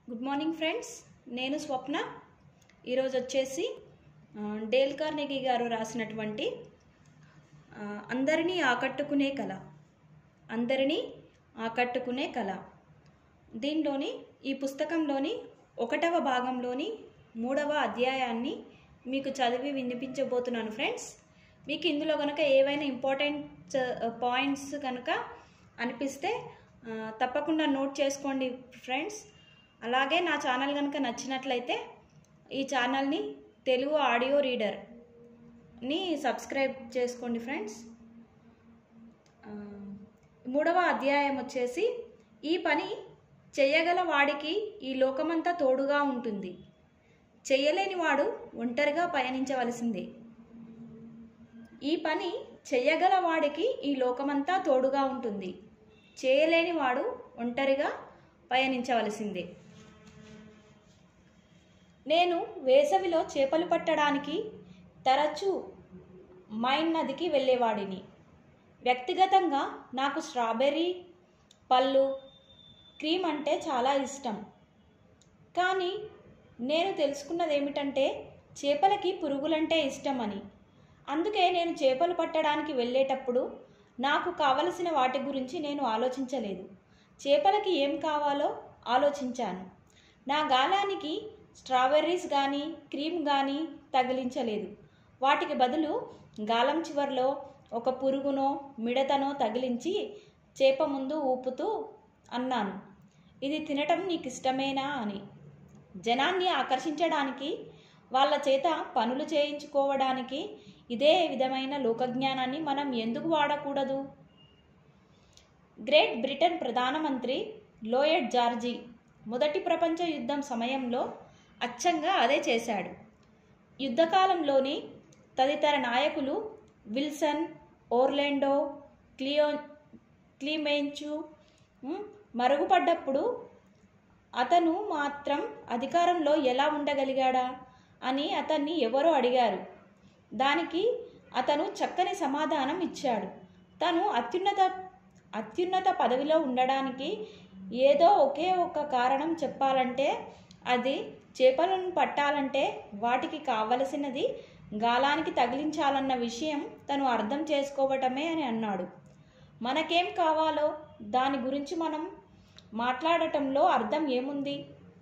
good morning friends నేను స్వప్న ఈరోజు వచ్చేసి ఆ, డేల్ కార్నెగీ గారు రాసినటువంటి ఆ, అందరినీ ఆకట్టుకునే కళ అందరినీ ఆకట్టుకునే కళ దీనిలోని ఈ పుస్తకంలోని ఒకటవ భాగంలోని మూడవ అధ్యాయాన్ని మీకు చదివి వినిపించబోతున్నాను ఫ్రెండ్స్ మీకు ఇందులో కనుక ఏవైనా ఇంపార్టెంట్ పాయింట్స్ కనుక అనిపిస్తే ఆ, తప్పకుండా నోట్ చేసుకోండి ఫ్రెండ్స్ అలాగే నా ఛానల్ కనుక నచ్చినట్లయితే ఈ ఛానల్ని తెలుగు ఆడియో రీడర్ని సబ్స్క్రైబ్ చేసుకోండి ఫ్రెండ్స్ ఆ, మూడవ అధ్యాయం వచ్చేసి ఈ పని చెయ్యగల వాడికి ఈ లోకమంతా తోడుగా ఉంటుంది చెయ్యలేని వాడు ఒంటరిగా పయనించవలసిందే ఈ పని చెయ్యగల వాడికి ఈ లోకమంతా తోడుగా ఉంటుంది చేయలేని వాడు ఒంటరిగా పయనించవలసిందే నేను వేసవిలో చేపలు పట్టడానికి తరచూ మైన్ నదికి వెళ్ళేవాడిని వ్యక్తిగతంగా నాకు స్ట్రాబెర్రీ పళ్ళు క్రీమ్ అంటే చాలా ఇష్టం కానీ నేను తెలుసుకున్నది ఏమిటంటే చేపలకి పురుగులంటే ఇష్టమని అందుకే నేను చేపలు పట్టడానికి వెళ్ళేటప్పుడు నాకు కావలసిన వాటి గురించి నేను ఆలోచించలేదు చేపలకి ఏం కావాలో ఆలోచించాను నా గాలానికి స్ట్రాబెర్రీస్ కానీ క్రీమ్ కానీ తగిలించలేదు వాటికి బదులు గాలం చివర్లో ఒక పురుగునో మిడతనో తగిలించి చేప ముందు ఊపుతూ అన్నాను ఇది తినటం నీకు ఇష్టమేనా అని జనాన్ని ఆకర్షించడానికి వాళ్ళ చేత పనులు చేయించుకోవడానికి ఇదే విధమైన లోకజ్ఞానాన్ని మనం ఎందుకు వాడకూడదు గ్రేట్ బ్రిటన్ ప్రధానమంత్రి లోయడ్ జార్జీ మొదటి ప్రపంచ యుద్ధం సమయంలో అచ్చంగా అదే చేశాడు యుద్ధకాలంలోని తదితర నాయకులు విల్సన్ ఓర్లాండో క్లియో క్లీమెంచు ఉమ్, మరుగుపడ్డప్పుడు అతను మాత్రం అధికారంలో ఎలా ఉండగలిగాడా అని అతన్ని ఎవరో అడిగారు దానికి అతను చక్కని సమాధానం ఇచ్చాడు తను అత్యున్నత అత్యున్నత పదవిలో ఉండడానికి ఏదో ఒకే ఒక కారణం చెప్పాలంటే అది చేపలను పట్టాలంటే వాటికి కావలసినది గాలానికి తగిలించాలన్న విషయం తను అర్థం చేసుకోవటమే అని అన్నాడు మనకేం కావాలో దాని గురించి మనం మాట్లాడటంలో అర్థం ఏముంది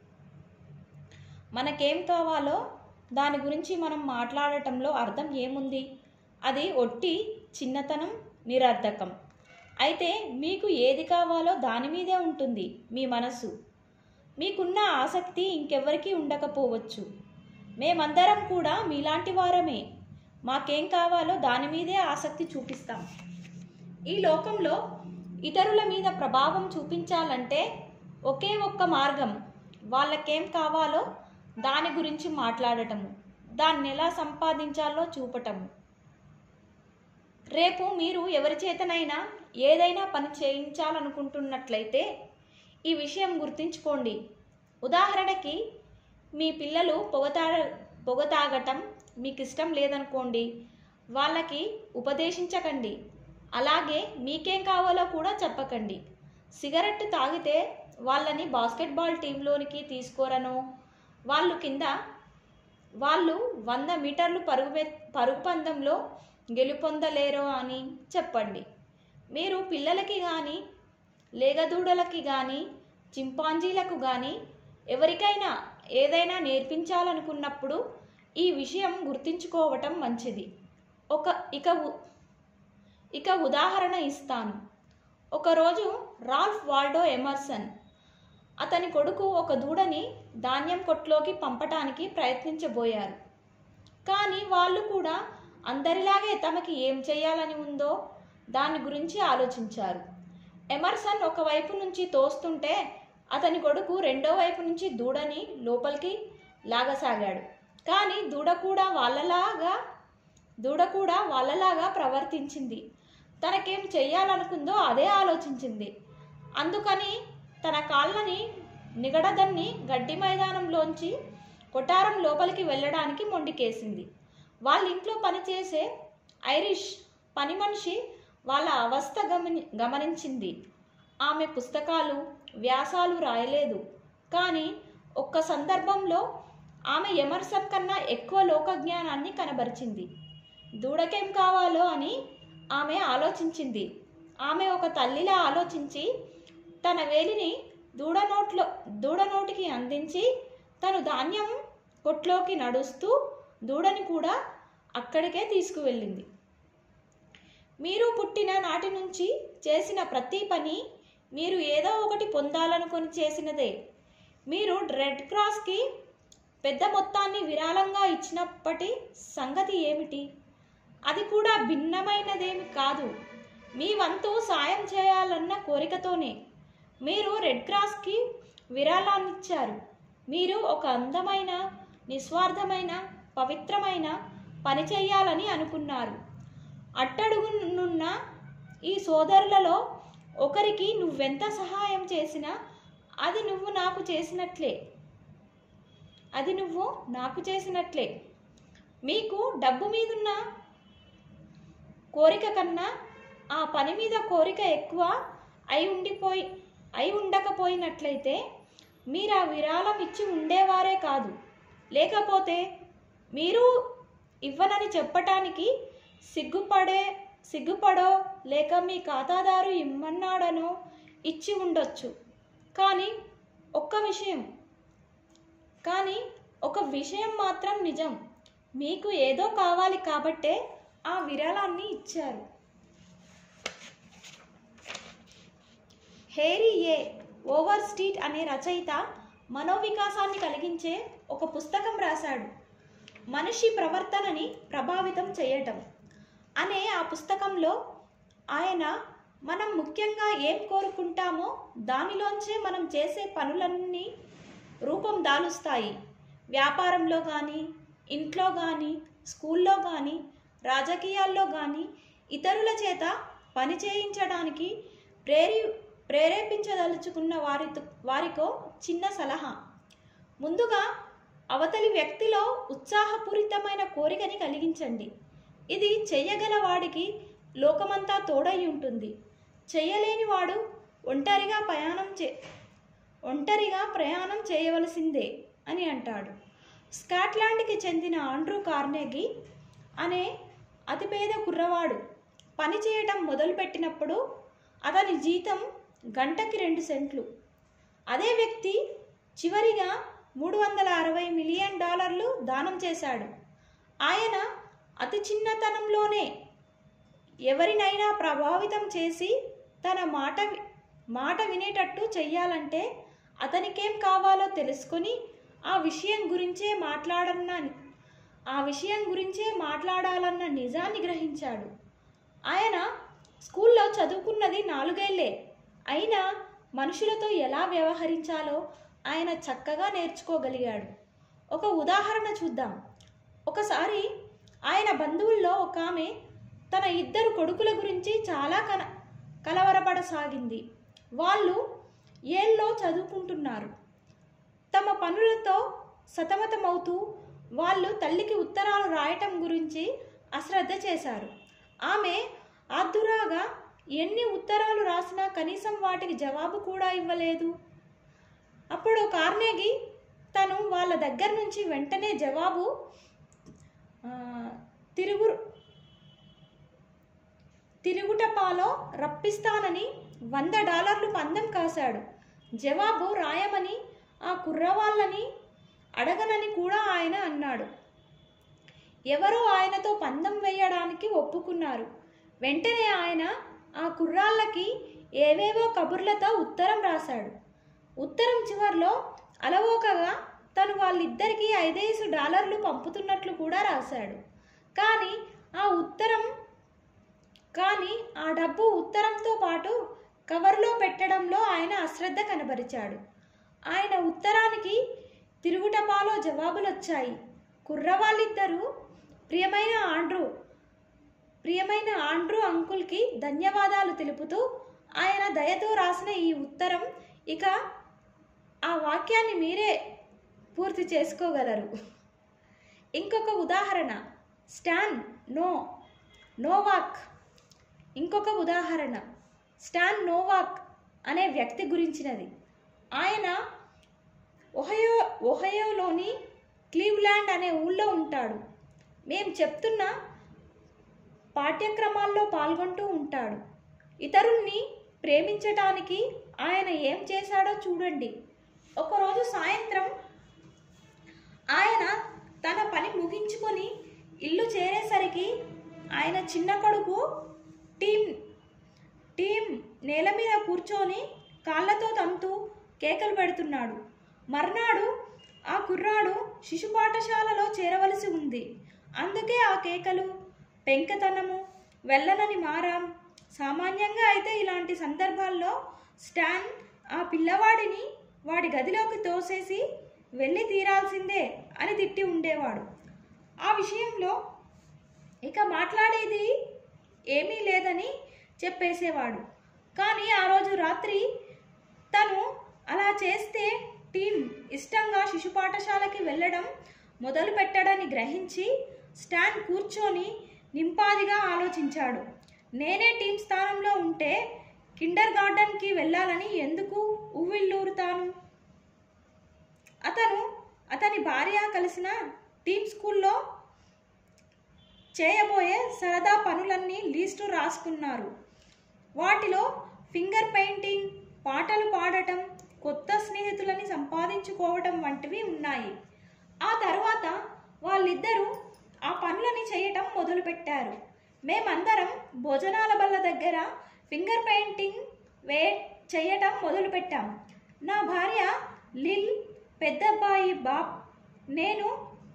మనకేం కావాలో దాని గురించి మనం మాట్లాడటంలో అర్థం ఏముంది అది ఒట్టి చిన్నతనం నిరర్ధకం అయితే మీకు ఏది కావాలో దాని మీదే ఉంటుంది మీ మనసు మీకున్న ఆసక్తి ఇంకెవరికీ ఉండకపోవచ్చు మేమందరం కూడా మీలాంటి వారమే మాకేం కావాలో దాని మీదే ఆసక్తి చూపిస్తాం ఈ లోకంలో ఇతరుల మీద ప్రభావం చూపించాలంటే ఒకే ఒక్క మార్గం వాళ్ళకేం కావాలో దాని గురించి మాట్లాడటము దాన్ని ఎలా సంపాదించాలో చూపటము రేపు మీరు ఎవరి చేతనైనా ఏదైనా పని చేయించాలనుకుంటున్నట్లయితే ఈ విషయం గుర్తుంచుకోండి ఉదాహరణకి మీ పిల్లలు పొగతా పొగ తాగటం మీకు ఇష్టం లేదనుకోండి వాళ్ళకి ఉపదేశించకండి అలాగే మీకేం కావాలో కూడా చెప్పకండి సిగరెట్ తాగితే వాళ్ళని బాస్కెట్బాల్ టీంలోనికి తీసుకోరనో వాళ్ళు కింద వాళ్ళు వంద మీటర్లు పరుగు మె- పరుగు పందెంలో గెలుపొందలేరో అని చెప్పండి మీరు పిల్లలకి కానీ లేగదూడలకి కానీ చింపాంజీలకు కానీ ఎవరికైనా ఏదైనా నేర్పించాలనుకున్నప్పుడు ఈ విషయం గుర్తుంచుకోవటం మంచిది ఒక ఇక ఉ- ఇక ఉదాహరణ ఇస్తాను ఒకరోజు రాల్ఫ్ వాల్డో ఎమర్సన్ అతని కొడుకు ఒక దూడని ధాన్యం కొట్లోకి పంపటానికి ప్రయత్నించబోయారు కానీ వాళ్ళు కూడా అందరిలాగే తమకి ఏం చేయాలని ఉందో దాని గురించి ఆలోచించారు ఎమర్సన్ ఒకవైపు నుంచి తోస్తుంటే అతని కొడుకు రెండో వైపు నుంచి దూడని లోపలికి లాగసాగాడు కానీ దూడ కూడా వాళ్ళలాగా దూడ కూడా వాళ్ళలాగా ప్రవర్తించింది తనకేం చెయ్యాలనుకుందో అదే ఆలోచించింది అందుకని తన కాళ్ళని నిగడదన్ని గడ్డి మైదానంలోంచి కొటారం లోపలికి వెళ్ళడానికి మొండికేసింది వాళ్ళ ఇంట్లో పనిచేసే ఐరిష్ పని మనిషి వాళ్ళ అవస్థ గమని గమనించింది ఆమె పుస్తకాలు వ్యాసాలు రాయలేదు కానీ ఒక్క సందర్భంలో ఆమె ఎమర్సన్ కన్నా ఎక్కువ లోకజ్ఞానాన్ని కనబరిచింది దూడకేం కావాలో అని ఆమె ఆలోచించింది ఆమె ఒక తల్లిలా ఆలోచించి తన వేలిని దూడ నోట్లో దూడ నోటికి అందించి తను ధాన్యం కొట్లోకి నడుస్తూ దూడని కూడా అక్కడికే తీసుకువెళ్ళింది మీరు పుట్టిన నాటి నుంచి చేసిన ప్రతి పని మీరు ఏదో ఒకటి పొందాలనుకొని చేసినదే మీరు రెడ్ క్రాస్కి పెద్ద మొత్తాన్ని విరాళంగా ఇచ్చినప్పటి సంగతి ఏమిటి అది కూడా భిన్నమైనదేమి కాదు మీ వంతు సాయం చేయాలన్న కోరికతోనే మీరు రెడ్ క్రాస్కి విరాళాన్నిచ్చారు మీరు ఒక అందమైన నిస్వార్థమైన పవిత్రమైన పని చేయాలని అనుకున్నారు అట్టడుగునున్న ఈ సోదరులలో ఒకరికి నువ్వెంత సహాయం చేసినా అది నువ్వు నాకు చేసినట్లే అది నువ్వు నాకు చేసినట్లే మీకు డబ్బు మీదున్న కోరిక కన్నా ఆ పని మీద కోరిక ఎక్కువ అయి ఉండిపోయి అయి ఉండకపోయినట్లయితే మీరు ఆ విరాళం ఇచ్చి ఉండేవారే కాదు లేకపోతే మీరు ఇవ్వనని చెప్పటానికి సిగ్గుపడే సిగ్గుపడో లేక మీ ఖాతాదారు ఇమ్మన్నాడనో ఇచ్చి ఉండొచ్చు కానీ ఒక్క విషయం కానీ ఒక విషయం మాత్రం నిజం మీకు ఏదో కావాలి కాబట్టే ఆ విరాళాన్ని ఇచ్చారు హేరీ ఏ ఓవర్ స్ట్రీట్ అనే రచయిత మనోవికాసాన్ని కలిగించే ఒక పుస్తకం రాశాడు మనిషి ప్రవర్తనని ప్రభావితం చేయటం అనే ఆ పుస్తకంలో ఆయన మనం ముఖ్యంగా ఏం కోరుకుంటామో దానిలోంచే మనం చేసే పనులన్నీ రూపం దాలుస్తాయి వ్యాపారంలో కానీ ఇంట్లో కానీ స్కూల్లో కానీ రాజకీయాల్లో కానీ ఇతరుల చేత పని చేయించడానికి ప్రేరి ప్రేరేపించదలుచుకున్న వారితో వారికో చిన్న సలహా ముందుగా అవతలి వ్యక్తిలో ఉత్సాహపూరితమైన కోరికని కలిగించండి ఇది చెయ్యగల వాడికి లోకమంతా తోడై ఉంటుంది చెయ్యలేని వాడు ఒంటరిగా ప్రయాణం చే ఒంటరిగా ప్రయాణం చేయవలసిందే అని అంటాడు స్కాట్లాండ్కి చెందిన ఆండ్రూ కార్నెగీ అనే అతిపేద కుర్రవాడు పని చేయటం మొదలుపెట్టినప్పుడు అతని జీతం గంటకి రెండు సెంట్లు అదే వ్యక్తి చివరిగా మూడు వందల అరవై మిలియన్ డాలర్లు దానం చేశాడు ఆయన అతి చిన్నతనంలోనే ఎవరినైనా ప్రభావితం చేసి తన మాట వి- మాట వినేటట్టు చెయ్యాలంటే అతనికేం కావాలో తెలుసుకొని ఆ విషయం గురించే మాట్లాడన్న ఆ విషయం గురించే మాట్లాడాలన్న నిజాన్ని గ్రహించాడు ఆయన స్కూల్లో చదువుకున్నది నాలుగేళ్లే అయినా మనుషులతో ఎలా వ్యవహరించాలో ఆయన చక్కగా నేర్చుకోగలిగాడు ఒక ఉదాహరణ చూద్దాం ఒకసారి ఆయన బంధువుల్లో ఒక ఆమె తన ఇద్దరు కొడుకుల గురించి చాలా కన కలవరపడసాగింది వాళ్ళు ఏళ్ళలో చదువుకుంటున్నారు తమ పనులతో సతమతమవుతూ వాళ్ళు తల్లికి ఉత్తరాలు రాయటం గురించి అశ్రద్ధ చేశారు ఆమె ఆదురాగా ఎన్ని ఉత్తరాలు రాసినా కనీసం వాటికి జవాబు కూడా ఇవ్వలేదు అప్పుడు కార్నేగి తను వాళ్ళ దగ్గర నుంచి వెంటనే జవాబు ఆ, తిరుగు తిరుగుటపాలో రప్పిస్తానని వంద డాలర్లు పందెం కాశాడు జవాబు రాయమని ఆ కుర్రవాళ్ళని అడగనని కూడా ఆయన అన్నాడు ఎవరో ఆయనతో పందెం వేయడానికి ఒప్పుకున్నారు వెంటనే ఆయన ఆ కుర్రాళ్ళకి ఏవేవో కబుర్లతో ఉత్తరం రాశాడు ఉత్తరం చివర్లో అలవోకగా తను వాళ్ళిద్దరికీ ఐదేసి డాలర్లు పంపుతున్నట్లు కూడా రాశాడు కానీ ఆ ఉత్తరం కానీ ఆ డబ్బు ఉత్తరంతో పాటు కవర్లో పెట్టడంలో ఆయన అశ్రద్ధ కనబరిచాడు ఆయన ఉత్తరానికి తిరుగుటపాలో జవాబులు వచ్చాయి కుర్రవాళ్ళిద్దరూ ప్రియమైన ఆండ్రూ ప్రియమైన ఆండ్రూ అంకుల్కి ధన్యవాదాలు తెలుపుతూ ఆయన దయతో రాసిన ఈ ఉత్తరం ఇక ఆ వాక్యాన్ని మీరే పూర్తి చేసుకోగలరు ఇంకొక ఉదాహరణ స్టాన్ నో నోవాక్ ఇంకొక ఉదాహరణ స్టాన్ నోవాక్ అనే వ్యక్తి గురించినది ఆయన ఒహయో ఒహయోలోని క్లీవ్లాండ్ అనే ఊళ్ళో ఉంటాడు మేం చెప్తున్న పాఠ్యక్రమాల్లో పాల్గొంటూ ఉంటాడు ఇతరుల్ని ప్రేమించటానికి ఆయన ఏం చేశాడో చూడండి ఒకరోజు సాయంత్రం ఆయన తన పని ముగించుకొని ఇల్లు చేరేసరికి ఆయన చిన్న కొడుకు టీం టీం నేల మీద కూర్చొని కాళ్ళతో తంతూ కేకలు పెడుతున్నాడు మర్నాడు ఆ కుర్రాడు శిశు పాఠశాలలో చేరవలసి ఉంది అందుకే ఆ కేకలు పెంకతనము వెళ్ళనని మారాం సామాన్యంగా అయితే ఇలాంటి సందర్భాల్లో స్టాన్ ఆ పిల్లవాడిని వాడి గదిలోకి తోసేసి వెళ్ళి తీరాల్సిందే అని తిట్టి ఉండేవాడు ఆ విషయంలో ఇక మాట్లాడేది ఏమీ లేదని చెప్పేసేవాడు కానీ ఆ రోజు రాత్రి తను అలా చేస్తే టీం ఇష్టంగా శిశు పాఠశాలకి వెళ్ళడం మొదలు పెట్టడని గ్రహించి స్టాన్ కూర్చొని నింపాదిగా ఆలోచించాడు నేనే టీం స్థానంలో ఉంటే కిండర్ గార్డెన్కి వెళ్ళాలని ఎందుకు ఉవ్విళ్ళూరుతాను అతను అతని భార్య కలిసిన టీం స్కూల్లో చేయబోయే సరదా పనులన్నీ లీస్టు రాసుకున్నారు వాటిలో ఫింగర్ పెయింటింగ్ పాటలు పాడటం కొత్త స్నేహితులని సంపాదించుకోవటం వంటివి ఉన్నాయి ఆ తర్వాత వాళ్ళిద్దరూ ఆ పనులని చేయటం మొదలుపెట్టారు మేమందరం భోజనాల బల్ల దగ్గర ఫింగర్ పెయింటింగ్ వే చేయటం మొదలుపెట్టాం నా భార్య లిల్ పెద్దబ్బాయి బాబ్ నేను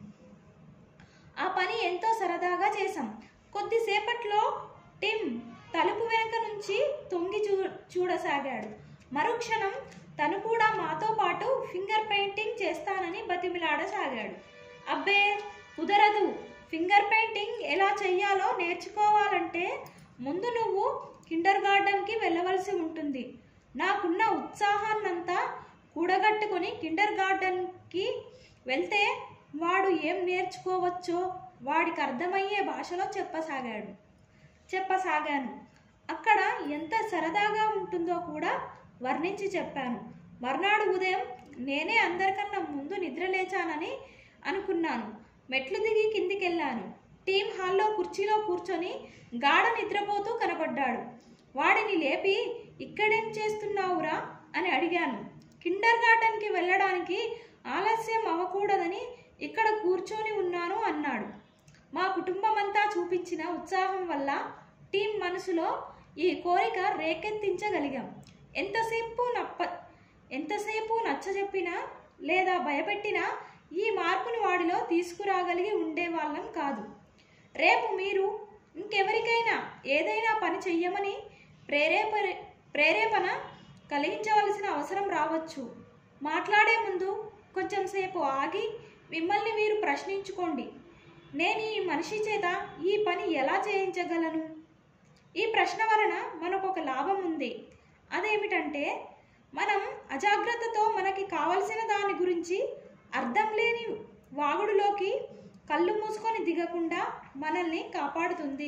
ఆ పని ఎంతో సరదాగా చేశాం కొద్దిసేపట్లో టిమ్ తలుపు వెనక నుంచి తొంగి చూ చూడసాగాడు మరుక్షణం తను కూడా మాతో పాటు ఫింగర్ పెయింటింగ్ చేస్తానని బతిమిలాడసాగాడు అబ్బే కుదరదు ఫింగర్ పెయింటింగ్ ఎలా చెయ్యాలో నేర్చుకోవాలంటే ముందు నువ్వు కిండర్ గార్డెన్కి వెళ్ళవలసి ఉంటుంది నాకున్న ఉత్సాహాన్నంతా కూడగట్టుకొని కిండర్ గార్డెన్కి వెళ్తే వాడు ఏం నేర్చుకోవచ్చో వాడికి అర్థమయ్యే భాషలో చెప్పసాగాడు చెప్పసాగాను అక్కడ ఎంత సరదాగా ఉంటుందో కూడా వర్ణించి చెప్పాను మర్నాడు ఉదయం నేనే అందరికన్నా ముందు నిద్రలేచానని అనుకున్నాను మెట్లు దిగి కిందికెళ్ళాను టీం హాల్లో కుర్చీలో కూర్చొని గాఢ నిద్రపోతూ కనబడ్డాడు వాడిని లేపి ఇక్కడేం చేస్తున్నావురా అని అడిగాను కిండర్ గార్డెన్కి వెళ్ళడానికి ఆలస్యం అవ్వకూడదని ఇక్కడ కూర్చొని ఉన్నాను అన్నాడు మా కుటుంబమంతా చూపించిన ఉత్సాహం వల్ల టీం మనసులో ఈ కోరిక రేకెత్తించగలిగాం ఎంతసేపు నప్ప ఎంతసేపు నచ్చజెప్పినా లేదా భయపెట్టినా ఈ మార్పుని వాడిలో తీసుకురాగలిగి ఉండేవాళ్ళం కాదు రేపు మీరు ఇంకెవరికైనా ఏదైనా పని చెయ్యమని ప్రేరేప ప్రేరేపణ కలిగించవలసిన అవసరం రావచ్చు మాట్లాడే ముందు కొంచెం సేపు ఆగి మిమ్మల్ని మీరు ప్రశ్నించుకోండి నేను ఈ మనిషి చేత ఈ పని ఎలా చేయించగలను ఈ ప్రశ్న వలన మనకు ఒక లాభం ఉంది అదేమిటంటే మనం అజాగ్రత్తతో మనకి కావలసిన దాని గురించి అర్థం లేని వాగుడులోకి కళ్ళు మూసుకొని దిగకుండా మనల్ని కాపాడుతుంది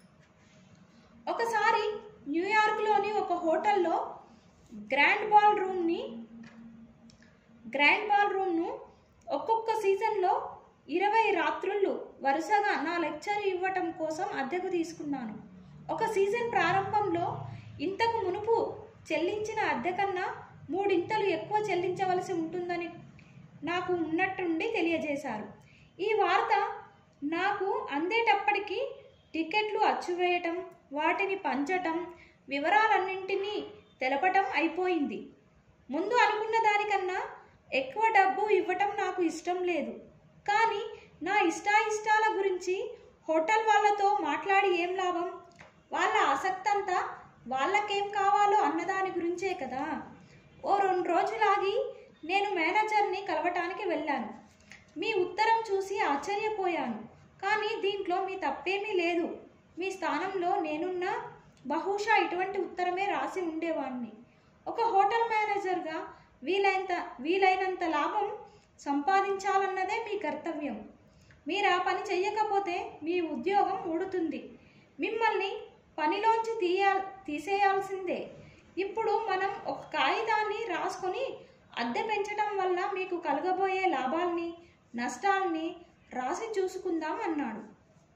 ఒకసారి న్యూయార్క్లోని ఒక హోటల్లో గ్రాండ్ బాల్ రూమ్ని గ్రాండ్ బాల్ రూమ్ను ఒక్కొక్క సీజన్లో ఇరవై రాత్రుళ్ళు వరుసగా నా లెక్చర్ ఇవ్వటం కోసం అద్దెకు తీసుకున్నాను ఒక సీజన్ ప్రారంభంలో ఇంతకు మునుపు చెల్లించిన అద్దె కన్నా మూడింతలు ఎక్కువ చెల్లించవలసి ఉంటుందని నాకు ఉన్నట్టుండి తెలియజేశారు ఈ వార్త నాకు అందేటప్పటికీ టికెట్లు అచ్చువేయటం వాటిని పంచటం వివరాలన్నింటినీ తెలపటం అయిపోయింది ముందు అనుకున్న దానికన్నా ఎక్కువ డబ్బు ఇవ్వటం నాకు ఇష్టం లేదు కానీ నా ఇష్టాయిష్టాల గురించి హోటల్ వాళ్ళతో మాట్లాడి ఏం లాభం వాళ్ళ ఆసక్తంతా వాళ్ళకేం కావాలో అన్నదాని గురించే కదా ఓ రెండు రోజులాగి నేను మేనేజర్ని కలవటానికి వెళ్ళాను మీ ఉత్తరం చూసి ఆశ్చర్యపోయాను కానీ దీంట్లో మీ తప్పేమీ లేదు మీ స్థానంలో నేనున్నా బహుశా ఇటువంటి ఉత్తరమే రాసి ఉండేవాణ్ణి ఒక హోటల్ మేనేజర్గా వీలైనంత వీలైనంత లాభం సంపాదించాలన్నదే మీ కర్తవ్యం మీరు ఆ పని చెయ్యకపోతే మీ ఉద్యోగం ఊడుతుంది మిమ్మల్ని పనిలోంచి తీయ తీసేయాల్సిందే ఇప్పుడు మనం ఒక కాగితాన్ని రాసుకొని అద్దె పెంచటం వల్ల మీకు కలగబోయే లాభాల్ని నష్టాల్ని రాసి చూసుకుందాం అన్నాడు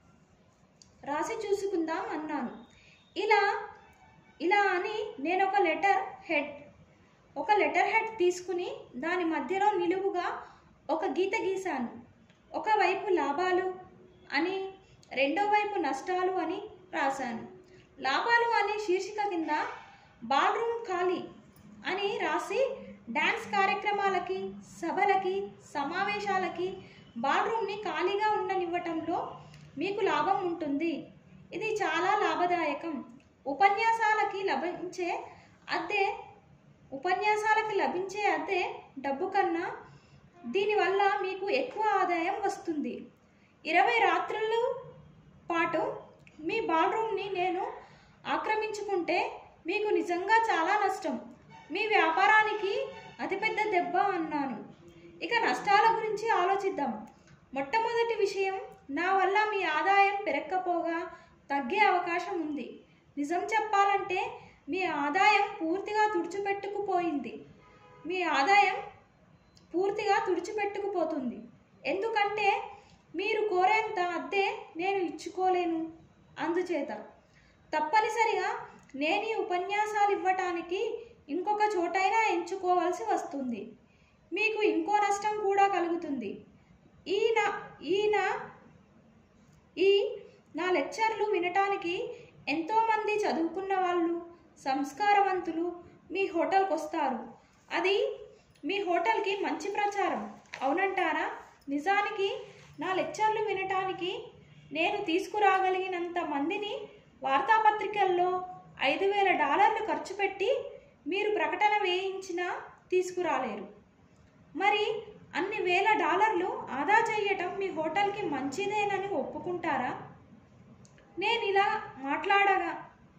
రాసి చూసుకుందాం అన్నాను ఇలా ఇలా అని నేను ఒక లెటర్ హెడ్ ఒక లెటర్ హెడ్ తీసుకుని దాని మధ్యలో నిలువుగా ఒక గీత గీశాను ఒకవైపు లాభాలు అని రెండో వైపు నష్టాలు అని రాశాను లాభాలు అనే శీర్షిక కింద బాల్రూమ్ ఖాళీ అని రాసి డ్యాన్స్ కార్యక్రమాలకి సభలకి సమావేశాలకి బాల్రూమ్ని ఖాళీగా ఉండనివ్వటంలో మీకు లాభం ఉంటుంది ఇది చాలా లాభదాయకం ఉపన్యాసాలకి లభించే అద్దె ఉపన్యాసాలకి లభించే అద్దె డబ్బు కన్నా దీనివల్ల మీకు ఎక్కువ ఆదాయం వస్తుంది ఇరవై రాత్రులు పాటు మీ బాల్రూమ్ని నేను ఆక్రమించుకుంటే మీకు నిజంగా చాలా నష్టం మీ వ్యాపారానికి అతిపెద్ద దెబ్బ అన్నాను ఇక నష్టాల గురించి ఆలోచిద్దాం మొట్టమొదటి విషయం నా వల్ల మీ ఆదాయం పెరక్కపోగా తగ్గే అవకాశం ఉంది నిజం చెప్పాలంటే మీ ఆదాయం పూర్తిగా తుడిచిపెట్టుకుపోయింది మీ ఆదాయం పూర్తిగా తుడిచిపెట్టుకుపోతుంది ఎందుకంటే మీరు కోరేంత అద్దె నేను ఇచ్చుకోలేను అందుచేత తప్పనిసరిగా నేను ఈ ఉపన్యాసాలు ఇవ్వటానికి ఇంకొక చోటైనా ఎంచుకోవాల్సి వస్తుంది మీకు ఇంకో నష్టం కూడా కలుగుతుంది ఈయన ఈయన ఈ నా లెక్చర్లు వినటానికి ఎంతోమంది చదువుకున్న వాళ్ళు సంస్కారవంతులు మీ హోటల్కి వస్తారు అది మీ హోటల్కి మంచి ప్రచారం అవునంటారా నిజానికి నా లెక్చర్లు వినటానికి నేను తీసుకురాగలిగినంత మందిని వార్తాపత్రికల్లో ఐదు వేల డాలర్లు ఖర్చు పెట్టి మీరు ప్రకటన వేయించినా తీసుకురాలేరు మరి అన్ని వేల డాలర్లు ఆదా చేయటం మీ హోటల్కి మంచిదేనని ఒప్పుకుంటారా నేను ఇలా మాట్లాడగా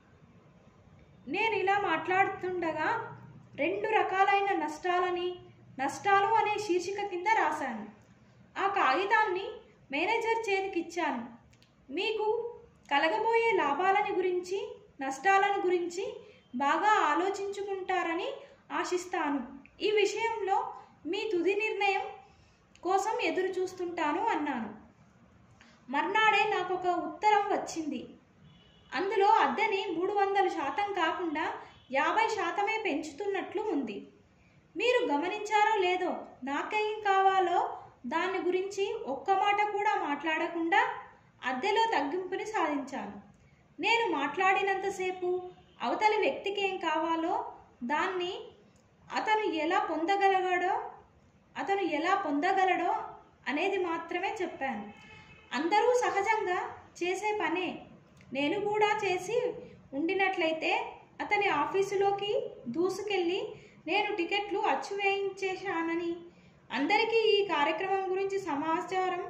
నేను ఇలా మాట్లాడుతుండగా రెండు రకాలైన నష్టాలని నష్టాలు అనే శీర్షిక కింద రాశాను ఆ కాగితాన్ని మేనేజర్ చేతికిచ్చాను మీకు కలగబోయే లాభాలని గురించి నష్టాలను గురించి బాగా ఆలోచించుకుంటారని ఆశిస్తాను ఈ విషయంలో మీ తుది నిర్ణయం కోసం ఎదురు చూస్తుంటాను అన్నాను మర్నాడే నాకు ఒక ఉత్తరం వచ్చింది అందులో అద్దెని మూడు వందల శాతం కాకుండా యాభై శాతమే పెంచుతున్నట్లు ఉంది మీరు గమనించారో లేదో నాకేం కావాలో దాని గురించి ఒక్క మాట కూడా మాట్లాడకుండా అద్దెలో తగ్గింపుని సాధించాను నేను మాట్లాడినంతసేపు అవతలి వ్యక్తికి ఏం కావాలో దాన్ని అతను ఎలా పొందగలగాడో అతను ఎలా పొందగలడో అనేది మాత్రమే చెప్పాను అందరూ సహజంగా చేసే పనే నేను కూడా చేసి ఉండినట్లయితే అతని ఆఫీసులోకి దూసుకెళ్ళి నేను టికెట్లు అచ్చు వేయించేశానని అందరికీ ఈ కార్యక్రమం గురించి సమాచారం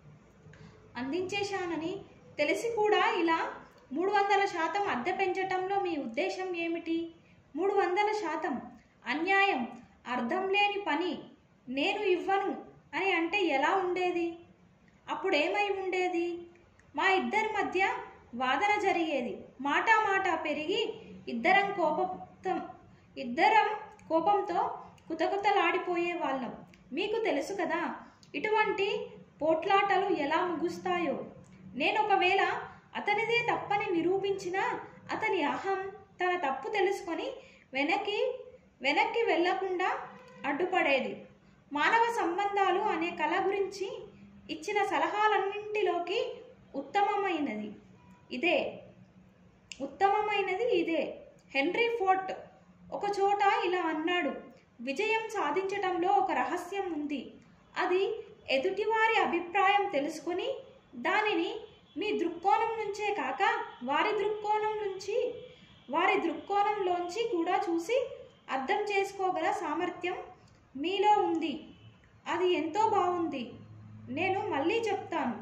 అందించేశానని తెలిసి కూడా ఇలా మూడు వందల శాతం అద్దె పెంచటంలో మీ ఉద్దేశం ఏమిటి మూడు వందల శాతం అన్యాయం అర్థం లేని పని నేను ఇవ్వను అని అంటే ఎలా ఉండేది అప్పుడేమై ఉండేది మా ఇద్దరి మధ్య వాదన జరిగేది మాట మాట పెరిగి ఇద్దరం కోపం ఇద్దరం కోపంతో కుతకుతలాడిపోయే వాళ్ళం మీకు తెలుసు కదా ఇటువంటి పోట్లాటలు ఎలా ముగుస్తాయో నేను ఒకవేళ అతనిదే తప్పని నిరూపించినా అతని అహం తన తప్పు తెలుసుకొని వెనక్కి వెనక్కి వెళ్లకుండా అడ్డుపడేది మానవ సంబంధాలు అనే కళ గురించి ఇచ్చిన సలహాలన్నింటిలోకి ఉత్తమమైనది ఇదే ఉత్తమమైనది ఇదే హెన్రీ ఫోర్ట్ ఒక చోట ఇలా అన్నాడు విజయం సాధించటంలో ఒక రహస్యం ఉంది అది ఎదుటివారి అభిప్రాయం తెలుసుకొని దానిని మీ దృక్కోణం నుంచే కాక వారి దృక్కోణం నుంచి వారి దృక్కోణంలోంచి కూడా చూసి అర్థం చేసుకోగల సామర్థ్యం మీలో ఉంది అది ఎంతో బాగుంది నేను మళ్ళీ చెప్తాను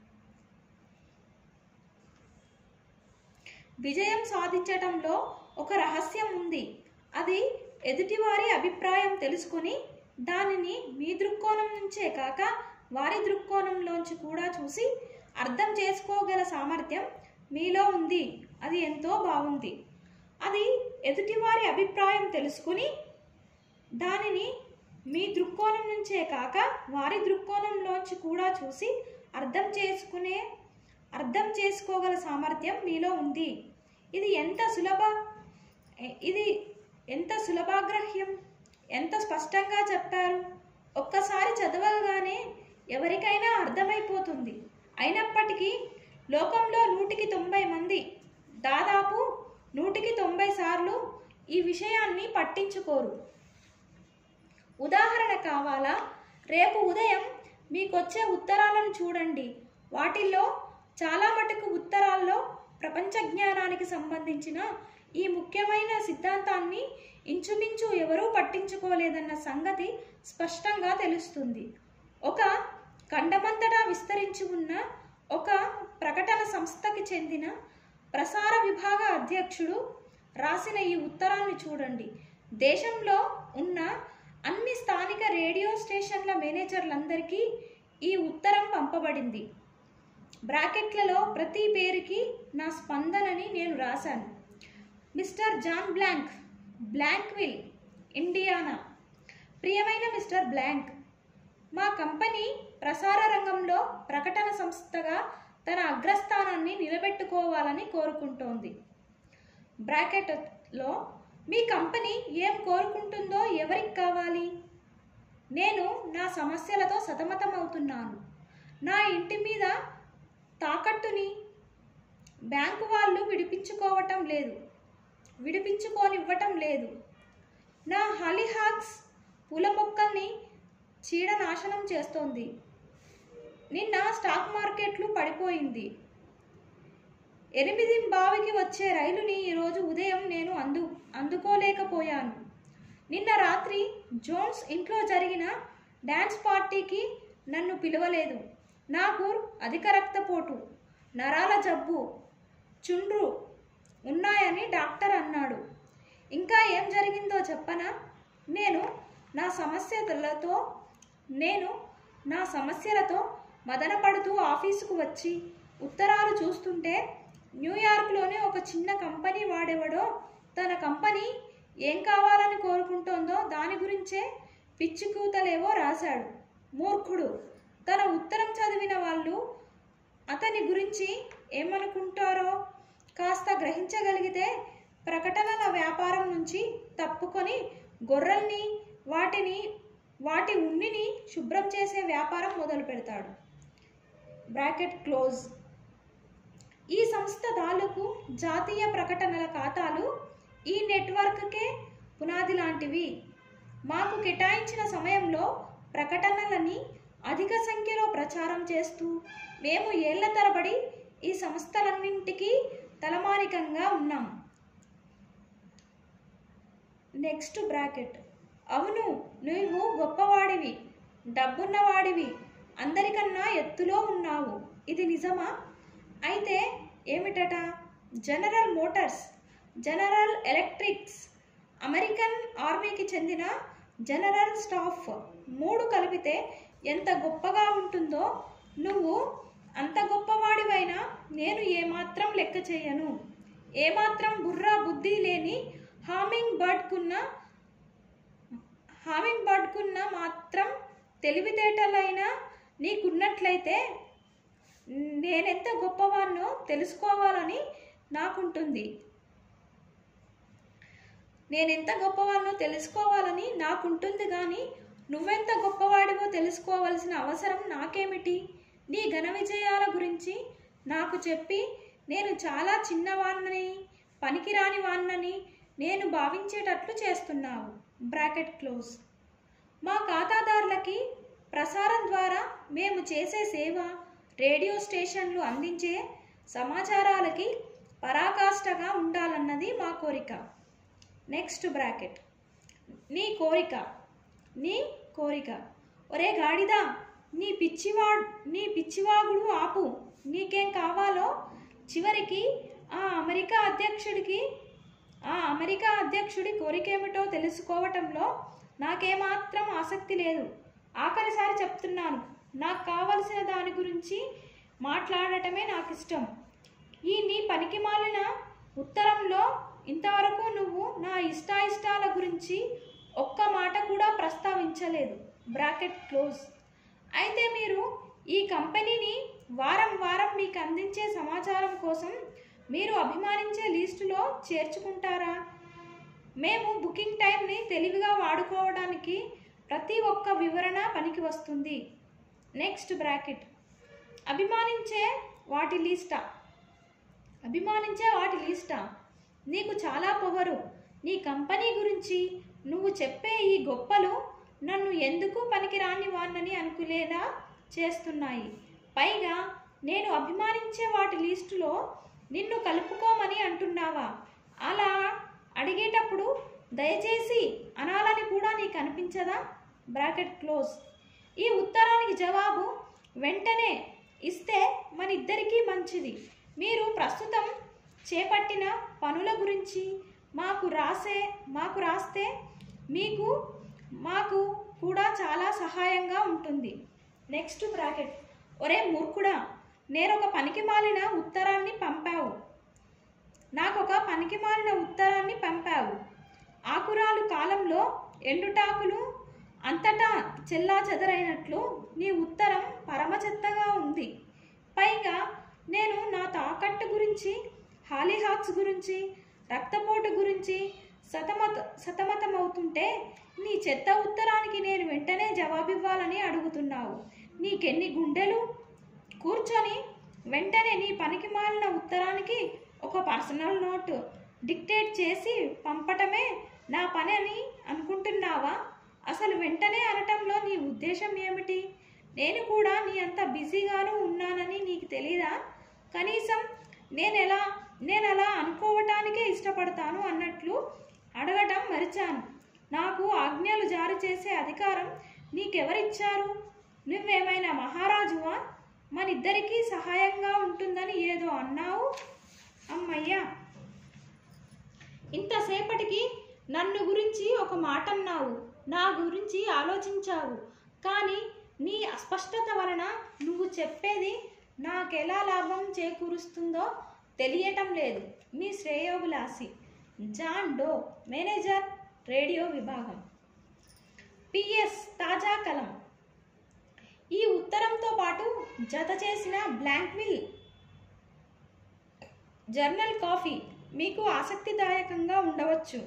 విజయం సాధించటంలో ఒక రహస్యం ఉంది అది ఎదుటివారి అభిప్రాయం తెలుసుకొని దానిని మీ దృక్కోణం నుంచే కాక వారి దృక్కోణంలోంచి కూడా చూసి అర్థం చేసుకోగల సామర్థ్యం మీలో ఉంది అది ఎంతో బాగుంది అది ఎదుటివారి అభిప్రాయం తెలుసుకుని దానిని దృక్కోణం నుంచే కాక వారి దృక్కోణంలోంచి కూడా చూసి అర్థం చేసుకునే అర్థం చేసుకోగల సామర్థ్యం మీలో ఉంది ఇది ఎంత సులభ ఇది ఎంత సులభాగ్రహ్యం ఎంత స్పష్టంగా చెప్పారు ఒక్కసారి చదవగానే ఎవరికైనా అర్థమైపోతుంది అయినప్పటికీ లోకంలో నూటికి తొంభై మంది దాదాపు నూటికి తొంభై సార్లు ఈ విషయాన్ని పట్టించుకోరు ఉదాహరణ కావాలా రేపు ఉదయం మీకొచ్చే ఉత్తరాలను చూడండి వాటిల్లో చాలా మటుకు ఉత్తరాల్లో ప్రపంచ జ్ఞానానికి సంబంధించిన ఈ ముఖ్యమైన సిద్ధాంతాన్ని ఇంచుమించు ఎవరూ పట్టించుకోలేదన్న సంగతి స్పష్టంగా తెలుస్తుంది ఒక ఖండమంతటా విస్తరించి ఉన్న ఒక ప్రకటన సంస్థకి చెందిన ప్రసార విభాగ అధ్యక్షుడు రాసిన ఈ ఉత్తరాన్ని చూడండి దేశంలో ఉన్న అన్ని స్థానిక రేడియో స్టేషన్ల మేనేజర్లందరికీ ఈ ఉత్తరం పంపబడింది బ్రాకెట్లలో ప్రతి పేరుకి నా స్పందనని నేను రాశాను mister John blank Blankville Indiana ప్రియమైన మిస్టర్ బ్లాంక్ మా కంపెనీ ప్రసార రంగంలో ప్రకటన సంస్థగా తన అగ్రస్థానాన్ని నిలబెట్టుకోవాలని కోరుకుంటోంది బ్రాకెట్లో మీ కంపెనీ ఏం కోరుకుంటుందో ఎవరికి కావాలి నేను నా సమస్యలతో సతమతమవుతున్నాను నా ఇంటి మీద తాకట్టుని బ్యాంకు వాళ్ళు విడిపించుకోవటం లేదు విడిపించుకోనివ్వటం లేదు నా హాలీహాక్స్ పూల మొక్కల్ని చీడ నాశనం చేస్తోంది నిన్న స్టాక్ మార్కెట్లు పడిపోయింది ఎనిమిది బావికి వచ్చే రైలుని ఈరోజు ఉదయం నేను అందు అందుకోలేకపోయాను నిన్న రాత్రి జోన్స్ ఇంట్లో జరిగిన డ్యాన్స్ పార్టీకి నన్ను పిలవలేదు నాకు అధిక రక్తపోటు నరాల జబ్బు చుండ్రు ఉన్నాయని డాక్టర్ అన్నాడు ఇంకా ఏం జరిగిందో చెప్పనా నేను నా సమస్యలతో నేను నా సమస్యలతో మదనపడుతూ ఆఫీసుకు వచ్చి ఉత్తరాలు చూస్తుంటే న్యూయార్క్లోనే ఒక చిన్న కంపెనీ వాడెవడో తన కంపెనీ ఏం కావాలని కోరుకుంటోందో దాని గురించే పిచ్చి కూతలేవో రాశాడు మూర్ఖుడు తన ఉత్తరం చదివిన వాళ్ళు అతని గురించి ఏమనుకుంటారో కాస్త గ్రహించగలిగితే ప్రకటనల వ్యాపారం నుంచి తప్పుకొని గొర్రెల్ని వాటిని వాటి ఉన్నిని శుభ్రం చేసే వ్యాపారం మొదలు పెడతాడు బ్రాకెట్ క్లోజ్ ఈ సంస్థ తాలూకు జాతీయ ప్రకటనల ఖాతాలు ఈ నెట్వర్క్కే పునాది లాంటివి మాకు కేటాయించిన సమయంలో ప్రకటనలని అధిక సంఖ్యలో ప్రచారం చేస్తూ మేము ఏళ్ల తరబడి ఈ సంస్థలన్నింటికీ తలమానికంగా ఉన్నాం నెక్స్ట్ బ్రాకెట్ అవును నువ్వు గొప్పవాడివి డబ్బున్నవాడివి అందరికన్నా ఎత్తులో ఉన్నావు ఇది నిజమా అయితే ఏమిటట General Motors General Electrics American ఆర్మీకి చెందిన జనరల్ స్టాఫ్ మూడు కలిపితే ఎంత గొప్పగా ఉంటుందో నువ్వు అంత గొప్పవాడివైనా నేను ఏమాత్రం లెక్క చేయను ఏమాత్రం బుర్రా బుద్ధి లేని హామింగ్ బర్డ్కున్న హామింగ్ బర్డ్కున్న మాత్రం తెలివితేటలైనా నీకున్నట్లయితే నేనెంత గొప్పవాన్నో తెలుసుకోవాలని నాకుంటుంది నేనెంత గొప్పవాన్నో తెలుసుకోవాలని నాకుంటుంది కానీ నువ్వెంత గొప్పవాడివో తెలుసుకోవాల్సిన అవసరం నాకేమిటి నీ ఘన విజయాల గురించి నాకు చెప్పి నేను చాలా చిన్నవాన్నని పనికిరాని వాన్నని నేను భావించేటట్లు చేస్తున్నావు బ్రాకెట్ క్లోజ్ మా ఖాతాదారులకి ప్రసారం ద్వారా మేము చేసే సేవ రేడియో స్టేషన్లు అందించే సమాచారాలకి పరాకాష్ఠగా ఉండాలన్నది మా కోరిక నెక్స్ట్ బ్రాకెట్ నీ కోరిక నీ కోరిక ఒరే గాడిదా నీ పిచ్చివా నీ పిచ్చివాగుడు ఆపు నీకేం కావాలో చివరికి ఆ అమెరికా అధ్యక్షుడికి ఆ అమెరికా అధ్యక్షుడి కోరికేమిటో తెలుసుకోవటంలో నాకేమాత్రం ఆసక్తి లేదు ఆఖరిసారి చెప్తున్నాను నాకు కావలసిన దాని గురించి మాట్లాడటమే నాకు ఇష్టం ఈ నీ పనికి మాలిన ఉత్తరంలో ఇంతవరకు నువ్వు నా ఇష్టాయిష్టాల గురించి ఒక్క మాట కూడా ప్రస్తావించలేదు బ్రాకెట్ క్లోజ్ అయితే మీరు ఈ కంపెనీని వారం వారం మీకు అందించే సమాచారం కోసం మీరు అభిమానించే లిస్టులో చేర్చుకుంటారా మేము బుకింగ్ టైంని తెలివిగా వాడుకోవడానికి ప్రతి ఒక్క వివరణ పనికి వస్తుంది నెక్స్ట్ బ్రాకెట్ అభిమానించే వాటి లిస్టా అభిమానించే వాటి లిస్టా నీకు చాలా పొగరు నీ కంపెనీ గురించి నువ్వు చెప్పే ఈ గొప్పలు నన్ను ఎందుకు పనికిరాని వాణ్ణని అనుకునేలా చేస్తున్నాయి పైగా నేను అభిమానించే వాటి లిస్టులో నిన్ను కలుపుకోమని అంటున్నావా అలా అడిగేటప్పుడు దయచేసి అనాలని కూడా నీకు అనిపించదా బ్రాకెట్ క్లోజ్ ఈ ఉత్తరానికి జవాబు వెంటనే ఇస్తే మన ఇద్దరికీ మంచిది మీరు ప్రస్తుతం చేపట్టిన పనుల గురించి మాకు రాసే మాకు రాస్తే మీకు మాకు కూడా చాలా సహాయంగా ఉంటుంది నెక్స్ట్ బ్రాకెట్ ఒరే మూర్ఖుడా నేను ఒక పనికి మాలిన ఉత్తరాన్ని పంపావు నాకు ఒక పనికి మాలిన ఉత్తరాన్ని పంపావు ఆకురాలు కాలంలో ఎండుటాకులు అంతటా చెల్లా చెదరైనట్లు నీ ఉత్తరం పరమచెత్తగా ఉంది పైగా నేను నా తాకట్టు గురించి హాలీహాక్స్ గురించి రక్తపోటు గురించి సతమత సతమతమవుతుంటే నీ చెత్త ఉత్తరానికి నేను వెంటనే జవాబివ్వాలని అడుగుతున్నావు నీకెన్ని గుండెలు కూర్చొని వెంటనే నీ పనికి మాలిన ఉత్తరానికి ఒక పర్సనల్ నోట్ డిక్టేట్ చేసి పంపటమే నా పని అని అనుకుంటున్నావా అసలు వెంటనే అనటంలో నీ ఉద్దేశం ఏమిటి నేను కూడా నీ అంత బిజీగాను ఉన్నానని నీకు తెలీదా కనీసం నేను ఎలా నేను అలా అనుకోవటానికే ఇష్టపడతాను అన్నట్లు అడగటం మరిచాను నాకు ఆజ్ఞలు జారీ చేసే అధికారం నీకెవరిచ్చారు నువ్వేమైనా మహారాజువా మనిద్దరికీ సహాయంగా ఉంటుందని ఏదో అన్నావు అమ్మయ్యా ఇంతసేపటికి నన్ను గురించి ఒక మాట అన్నావు నా గురించి ఆలోచించావు కానీ నీ అస్పష్టత వలన నువ్వు చెప్పేది నాకెలా లాభం చేకూరుస్తుందో తెలియటం లేదు మీ శ్రేయోభిలాషి జాన్ డో మేనేజర్ రేడియో విభాగం పిఎస్ తాజా కలం ఈ ఉత్తరంతో పాటు జత చేసిన బ్లాంక్ విల్ జర్నల్ కాఫీ మీకు ఆసక్తిదాయకంగా ఉండవచ్చు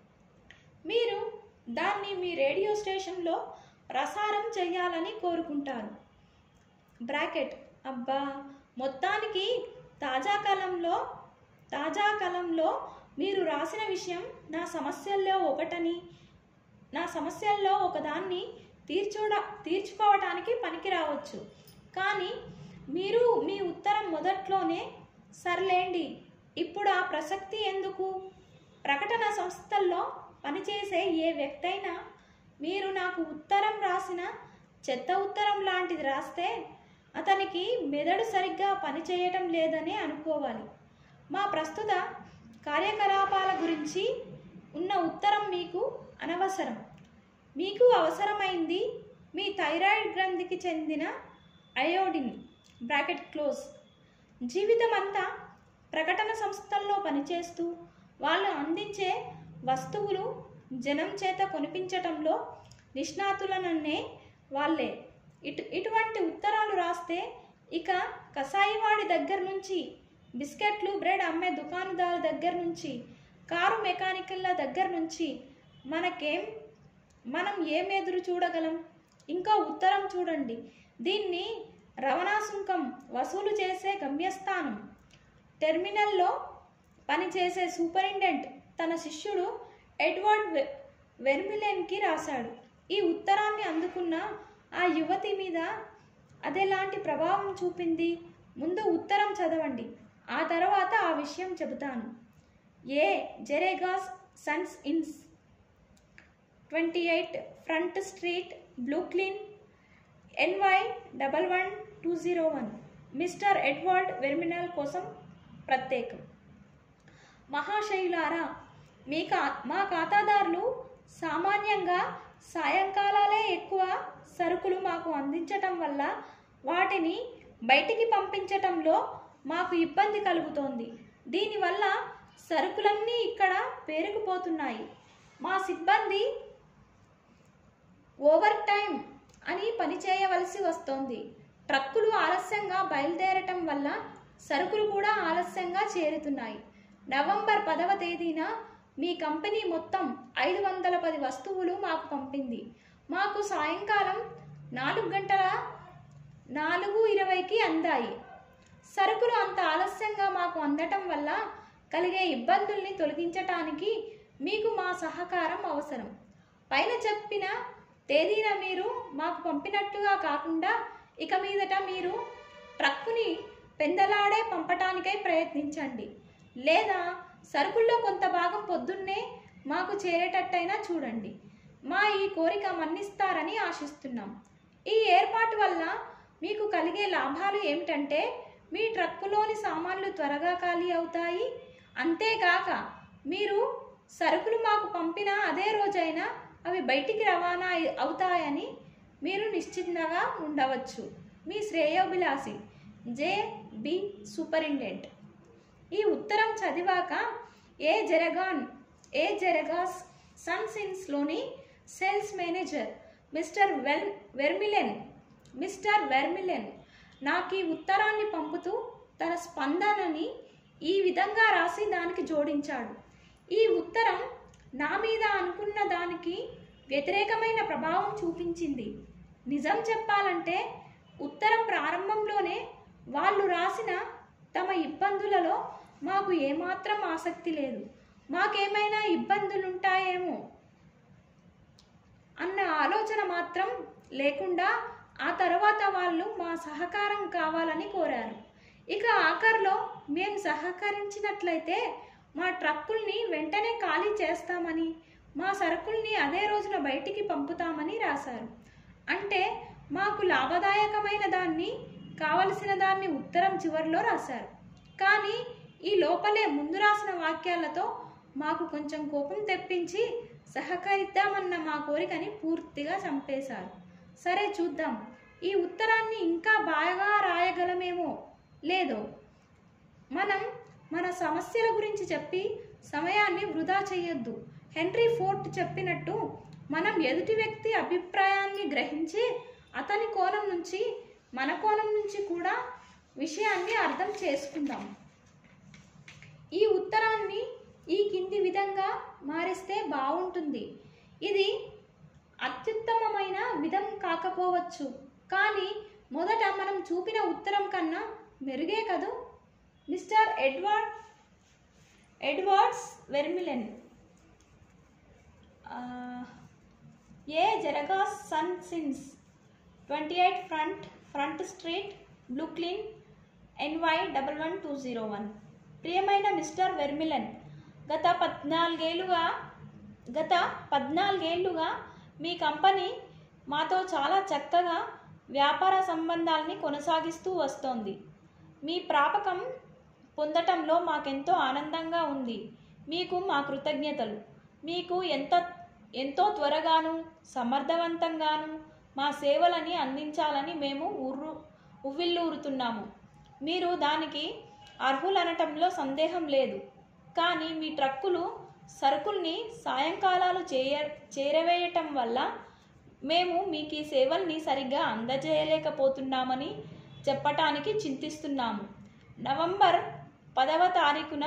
మీరు దాన్ని మీ రేడియో స్టేషన్లో ప్రసారం చేయాలని కోరుకుంటారు బ్రాకెట్ అబ్బా మొత్తానికి తాజా కాలంలో తాజా కాలంలో మీరు రాసిన విషయం నా సమస్యల్లో ఒకటని నా సమస్యల్లో ఒకదాన్ని తీర్చోడ తీర్చుకోవటానికి పనికి రావచ్చు కానీ మీరు మీ ఉత్తరం మొదట్లోనే సర్లేండి ఇప్పుడు ఆ ప్రసక్తి ఎందుకు ప్రకటన సంస్థల్లో పనిచేసే ఏ వ్యక్తి అయినా మీరు నాకు ఉత్తరం రాసిన చెత్త ఉత్తరం లాంటిది రాస్తే అతనికి మెదడు సరిగ్గా పనిచేయటం లేదని అనుకోవాలి మా ప్రస్తుత కార్యకలాపాల గురించి ఉన్న ఉత్తరం మీకు అనవసరం మీకు అవసరమైంది మీ థైరాయిడ్ గ్రంథికి చెందిన అయోడిన్ బ్రాకెట్ క్లోజ్ జీవితమంతా ప్రకటన సంస్థల్లో పనిచేస్తూ వాళ్ళు అందించే వస్తువులు జనం చేత కొనిపించటంలో నిష్ణాతులనన్నే వాళ్ళే ఇటు ఇటువంటి ఉత్తరాలు రాస్తే ఇక కసాయివాడి దగ్గర నుంచి బిస్కెట్లు బ్రెడ్ అమ్మే దుకాణదారు దగ్గర నుంచి కారు మెకానికల్ల దగ్గర నుంచి మనకేం మనం ఏం ఎదురు చూడగలం ఇంకా ఉత్తరం చూడండి దీన్ని రవాణా సుంకం వసూలు చేసే గమ్యస్థానం టెర్మినల్లో పనిచేసే సూపరింటెండెంట్ తన శిష్యుడు ఎడ్వర్డ్ వె- వెర్మిలెన్కి రాశాడు ఈ ఉత్తరాన్ని అందుకున్న ఆ యువతి మీద అదెలాంటి ప్రభావం చూపింది ముందు ఉత్తరం చదవండి ఆ తర్వాత ఆ విషయం చెబుతాను A Zerega's sons inc twenty eight front street Brooklyn NY double one two zero one mister Edward Vermylen కోసం ప్రత్యేకం మహాశయులారా మీ కా మా ఖాతాదారులు సామాన్యంగా సాయంకాలాలే ఎక్కువ సరుకులు మాకు అందించటం వల్ల వాటిని బయటికి పంపించటంలో మాకు ఇబ్బంది కలుగుతోంది దీనివల్ల సరుకులన్నీ ఇక్కడ పేరుకుపోతున్నాయి మా సిబ్బంది ఓవర్ టైం అని పని చేయవలసి వస్తోంది ట్రక్కులు ఆలస్యంగా బయలుదేరటం వల్ల సరుకులు కూడా ఆలస్యంగా చేరుతున్నాయి నవంబర్ పదవ తేదీన మీ కంపెనీ మొత్తం ఐదు వందల పది వస్తువులు మాకు పంపింది మాకు సాయంకాలం నాలుగు గంటల నాలుగు ఇరవైకి అందాయి సరుకులు అంత ఆలస్యంగా మాకు అందటం వల్ల కలిగే ఇబ్బందుల్ని తొలగించటానికి మీకు మా సహకారం అవసరం పైన చెప్పిన తేదీన మీరు మాకు పంపినట్టుగా కాకుండా ఇక మీదట మీరు ట్రక్కుని పెందలాడే పంపటానికై ప్రయత్నించండి లేదా సరుకుల్లో కొంత భాగం పొద్దున్నే మాకు చేరేటట్టయినా చూడండి మా ఈ కోరిక మన్నిస్తారని ఆశిస్తున్నాం ఈ ఏర్పాటు వల్ల మీకు కలిగే లాభాలు ఏమిటంటే మీ ట్రక్కులోని సామాన్లు త్వరగా ఖాళీ అవుతాయి అంతేకాక మీరు సరుకులు మాకు పంపిన అదే రోజైనా అవి బయటికి రవాణా అయి- అవుతాయని మీరు నిశ్చింతగా ఉండవచ్చు మీ శ్రేయోభిలాషి జే బి సూపరింటెండెంట్ ఈ ఉత్తరం చదివాక ఏ జరగాన్ ఏ జరగాస్ సన్సిన్స్లోని సేల్స్ మేనేజర్ మిస్టర్ వెల్ వెర్మిలెన్ మిస్టర్ వెర్మిలెన్ నాకు ఈ ఉత్తరాన్ని పంపుతూ తన స్పందనని ఈ విధంగా రాసి దానికి జోడించాడు ఈ ఉత్తరం నా మీద అనుకున్న దానికి వ్యతిరేకమైన ప్రభావం చూపించింది నిజం చెప్పాలంటే ఉత్తరం ప్రారంభంలోనే వాళ్ళు రాసిన తమ ఇబ్బందులలో మాకు ఏమాత్రం ఆసక్తి లేదు మాకేమైనా ఇబ్బందులుంటాయేమో అన్న ఆలోచన మాత్రం లేకుండా ఆ తర్వాత వాళ్ళు మా సహకారం కావాలని కోరారు ఇక ఆఖరిలో మేము సహకరించినట్లయితే మా ట్రక్కుల్ని వెంటనే ఖాళీ చేస్తామని మా సరుకుల్ని అదే రోజున బయటికి పంపుతామని రాశారు అంటే మాకు లాభదాయకమైన దాన్ని కావలసిన దాన్ని ఉత్తరం చివరిలో రాశారు కానీ ఈ లోపలే ముందు రాసిన వాక్యాలతో మాకు కొంచెం కోపం తెప్పించి సహకరిద్దామన్న మా కోరికని పూర్తిగా చంపేశారు సరే చూద్దాం ఈ ఉత్తరాన్ని ఇంకా బాగా రాయగలమేమో లేదో మనం మన సమస్యల గురించి చెప్పి సమయాన్ని వృధా చేయొద్దు హెన్రీ ఫోర్ట్ చెప్పినట్టు మనం ఎదుటి వ్యక్తి అభిప్రాయాన్ని గ్రహించి అతని కోణం నుంచి మన కోణం నుంచి కూడా విషయాన్ని అర్థం చేసుకుందాం ఈ ఉత్తరాన్ని ఈ కింది విధంగా మారిస్తే బాగుంటుంది ఇది అత్యుత్తమమైన విధం కాకపోవచ్చు కానీ మొదట మనం చూపిన ఉత్తరం కన్నా మెరుగే కదూ మిస్టర్ ఎడ్వర్డ్ ఎడ్వర్డ్స్ వెర్మిలెన్ ఆ, ఏ జరగాస్ సన్ సిన్స్ twenty eight front front street Brooklyn NY double one two zero one ప్రియమైన మిస్టర్ వెర్మిలన్ గత పద్నాలుగేళ్లుగా గత పద్నాలుగేళ్లుగా మీ కంపెనీ మాతో చాలా చక్కగా వ్యాపార సంబంధాల్ని కొనసాగిస్తూ వస్తోంది మీ ప్రాపకం పొందటంలో మాకెంతో ఆనందంగా ఉంది మీకు మా కృతజ్ఞతలు మీకు ఎంత ఎంతో త్వరగాను సమర్థవంతంగాను మా సేవలని అందించాలని మేము ఉర్రు ఉవ్విల్లూరుతున్నాము మీరు దానికి అర్హులనటంలో సందేహం లేదు కానీ మీ ట్రక్కులు సరుకుల్ని సాయంకాలాలు చేయ చేరవేయటం వల్ల మేము మీకు ఈ సేవల్ని సరిగ్గా అందజేయలేకపోతున్నామని చెప్పటానికి చింతిస్తున్నాము నవంబర్ పదవ తారీఖున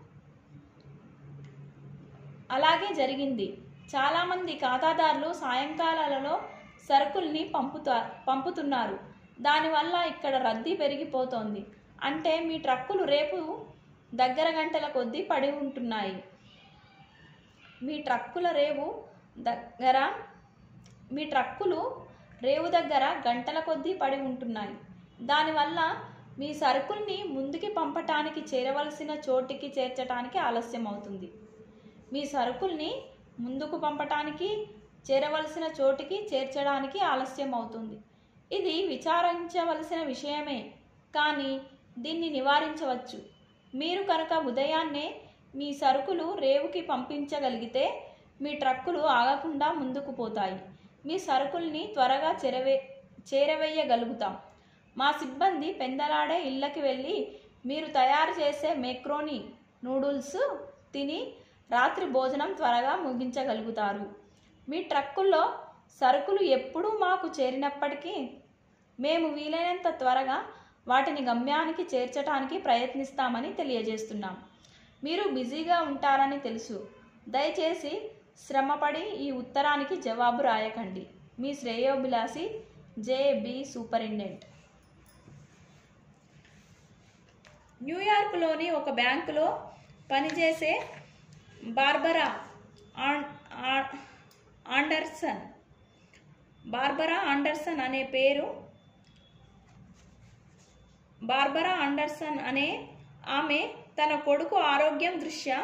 అలాగే జరిగింది చాలామంది ఖాతాదారులు సాయంకాలాలలో సరుకుల్ని పంపుతా పంపుతున్నారు దానివల్ల ఇక్కడ రద్దీ పెరిగిపోతోంది అంటే మీ ట్రక్కులు రేపు దగ్గర గంటల కొద్దీ పడి ఉంటున్నాయి మీ ట్రక్కుల రేవు దగ్గర మీ ట్రక్కులు రేవు దగ్గర గంటల కొద్దీ పడి ఉంటున్నాయి దానివల్ల మీ సరుకుల్ని ముందుకి పంపటానికి చేరవలసిన చోటికి చేర్చడానికి ఆలస్యం అవుతుంది మీ సరుకుల్ని ముందుకు పంపటానికి చేరవలసిన చోటికి చేర్చడానికి ఆలస్యం అవుతుంది ఇది విచారించవలసిన విషయమే కానీ దీన్ని నివారించవచ్చు మీరు కనుక ఉదయాన్నే మీ సరుకులు రేవుకి పంపించగలిగితే మీ ట్రక్కులు ఆగకుండా ముందుకు పోతాయి మీ సరుకుల్ని త్వరగా చెరవే చేరవేయగలుగుతాం మా సిబ్బంది పెందలాడే ఇళ్ళకి వెళ్ళి మీరు తయారు చేసే మెక్రోని నూడిల్స్ తిని రాత్రి భోజనం త్వరగా ముగించగలుగుతారు మీ ట్రక్కుల్లో సరుకులు ఎప్పుడూ మాకు చేరినప్పటికీ మేము వీలైనంత త్వరగా వాటిని గమ్యానికి చేర్చడానికి ప్రయత్నిస్తామని తెలియజేస్తున్నాం మీరు బిజీగా ఉంటారని తెలుసు దయచేసి శ్రమపడి ఈ ఉత్తరానికి జవాబు రాయకండి మీ శ్రేయోభిలాషి జేబి సూపరింటెండెంట్ న్యూయార్క్లోని ఒక బ్యాంకులో పనిచేసే బార్బరా ఆన్- ఆ- ఆండర్సన్ బార్బరా ఆండర్సన్ అనే పేరు బార్బరా ఆండర్సన్ అనే ఆమె తన కొడుకు ఆరోగ్యం దృష్ట్యా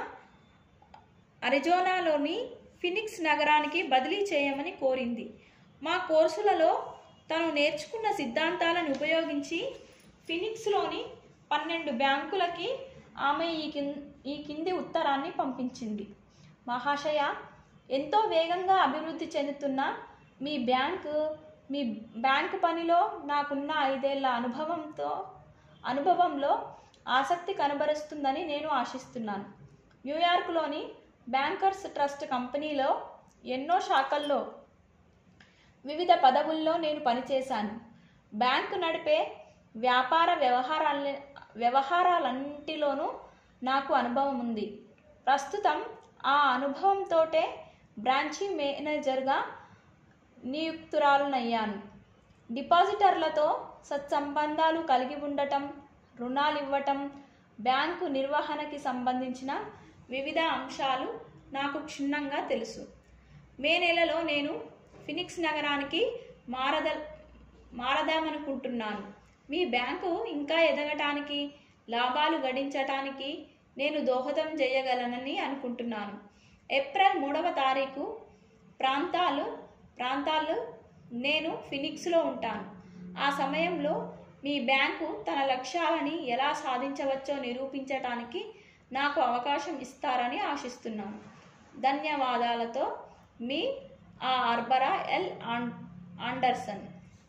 అరిజోనాలోని ఫినిక్స్ నగరానికి బదిలీ చేయమని కోరింది మా కోర్సులలో తను నేర్చుకున్న సిద్ధాంతాలను ఉపయోగించి ఫినిక్స్లోని పన్నెండు బ్యాంకులకి ఆమె ఈ కింద ఈ కింది ఉత్తరాన్ని పంపించింది మహాశయ ఎంతో వేగంగా అభివృద్ధి చెందుతున్న మీ బ్యాంకు మీ బ్యాంకు పనిలో నాకున్న ఐదేళ్ల అనుభవంతో అనుభవంలో ఆసక్తి కనబరుస్తుందని నేను ఆశిస్తున్నాను న్యూయార్క్లోని బ్యాంకర్స్ ట్రస్ట్ కంపెనీలో ఎన్నో శాఖల్లో వివిధ పదవుల్లో నేను పనిచేశాను బ్యాంకు నడిపే వ్యాపార వ్యవహారాల వ్యవహారాలన్నింటిలోనూ నాకు అనుభవం ఉంది ప్రస్తుతం ఆ అనుభవంతోటే బ్రాంచి మేనేజర్గా నియుక్తురాలునయ్యాను డిపాజిటర్లతో సత్సంబంధాలు కలిగి ఉండటం రుణాలు ఇవ్వటం బ్యాంకు నిర్వహణకి సంబంధించిన వివిధ అంశాలు నాకు క్షుణ్ణంగా తెలుసు మే నెలలో నేను ఫినిక్స్ నగరానికి మారద మారదామనుకుంటున్నాను మీ బ్యాంకు ఇంకా ఎదగటానికి లాభాలు గడించటానికి నేను దోహదం చేయగలనని అనుకుంటున్నాను ఏప్రిల్ మూడవ తారీఖు ప్రాంతాలు ప్రాంతాలు నేను ఫినిక్స్లో ఉంటాను ఆ సమయంలో మీ బ్యాంకు తన లక్ష్యాలని ఎలా సాధించవచ్చో నిరూపించటానికి నాకు అవకాశం ఇస్తారని ఆశిస్తున్నాను ధన్యవాదాలతో మీ ఆ అర్బరా ఎల్ ఆన్ ఆండర్సన్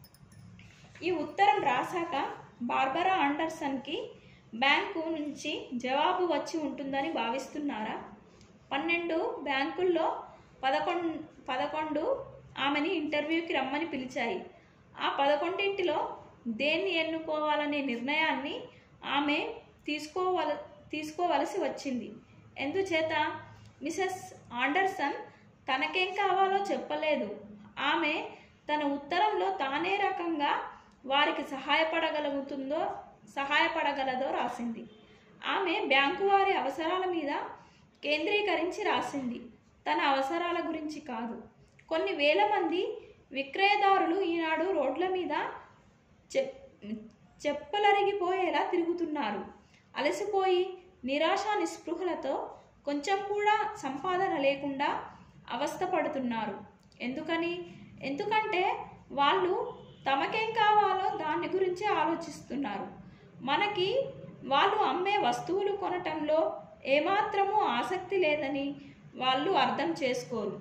ఈ ఉత్తరం రాశాక బార్బరా ఆండర్సన్కి బ్యాంకు నుంచి జవాబు వచ్చి ఉంటుందని భావిస్తున్నారా పన్నెండు బ్యాంకుల్లో పదకొండు పదకొండు ఆమెని ఇంటర్వ్యూకి రమ్మని పిలిచాయి ఆ పదకొండింటిలో దేన్ని ఎన్నుకోవాలనే నిర్ణయాన్ని ఆమె తీసుకోవల తీసుకోవలసి వచ్చింది ఎందుచేత మిసెస్ ఆండర్సన్ తనకేం కావాలో చెప్పలేదు ఆమె తన ఉత్తరంలో తానే రకంగా వారికి సహాయపడగలుగుతుందో సహాయపడగలదో రాసింది ఆమె బ్యాంకు వారి అవసరాల మీద కేంద్రీకరించి రాసింది తన అవసరాల గురించి కాదు కొన్ని వేల మంది విక్రయదారులు ఈనాడు రోడ్ల మీద చెప్ చెప్పలరిగిపోయేలా తిరుగుతున్నారు అలసిపోయి నిరాశ నిస్పృహలతో కొంచెం కూడా సంపాదన లేకుండా అవస్థపడుతున్నారు ఎందుకని ఎందుకంటే వాళ్ళు తమకేం కావాలో దాని గురించి ఆలోచిస్తున్నారు మనకి వాళ్ళు అమ్మే వస్తువులు కొనటంలో ఏమాత్రమూ ఆసక్తి లేదని వాళ్ళు అర్థం చేసుకోరు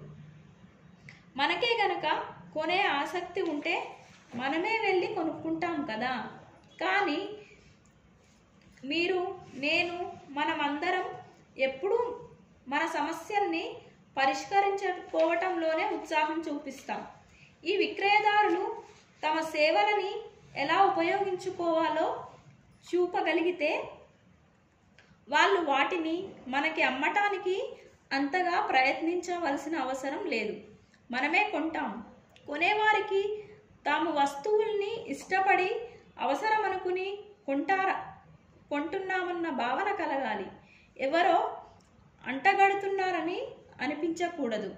మనకే గనక కొనే ఆసక్తి ఉంటే మనమే వెళ్ళి కొనుక్కుంటాం కదా కానీ మీరు నేను మనమందరం ఎప్పుడూ మన సమస్యల్ని పరిష్కరించకపోవటంలోనే ఉత్సాహం చూపిస్తాం ఈ విక్రయదారులు తమ సేవలని ఎలా ఉపయోగించుకోవాలో చూపగలిగితే వాళ్ళు వాటిని మనకి అమ్మటానికి అంతగా ప్రయత్నించవలసిన అవసరం లేదు మనమే కొంటాం కొనేవారికి తాము వస్తువుల్ని ఇష్టపడి అవసరం అనుకుని కొంటారా కొంటున్నామన్న భావన కలగాలి ఎవరో అంటగడుతున్నారని అనిపించకూడదు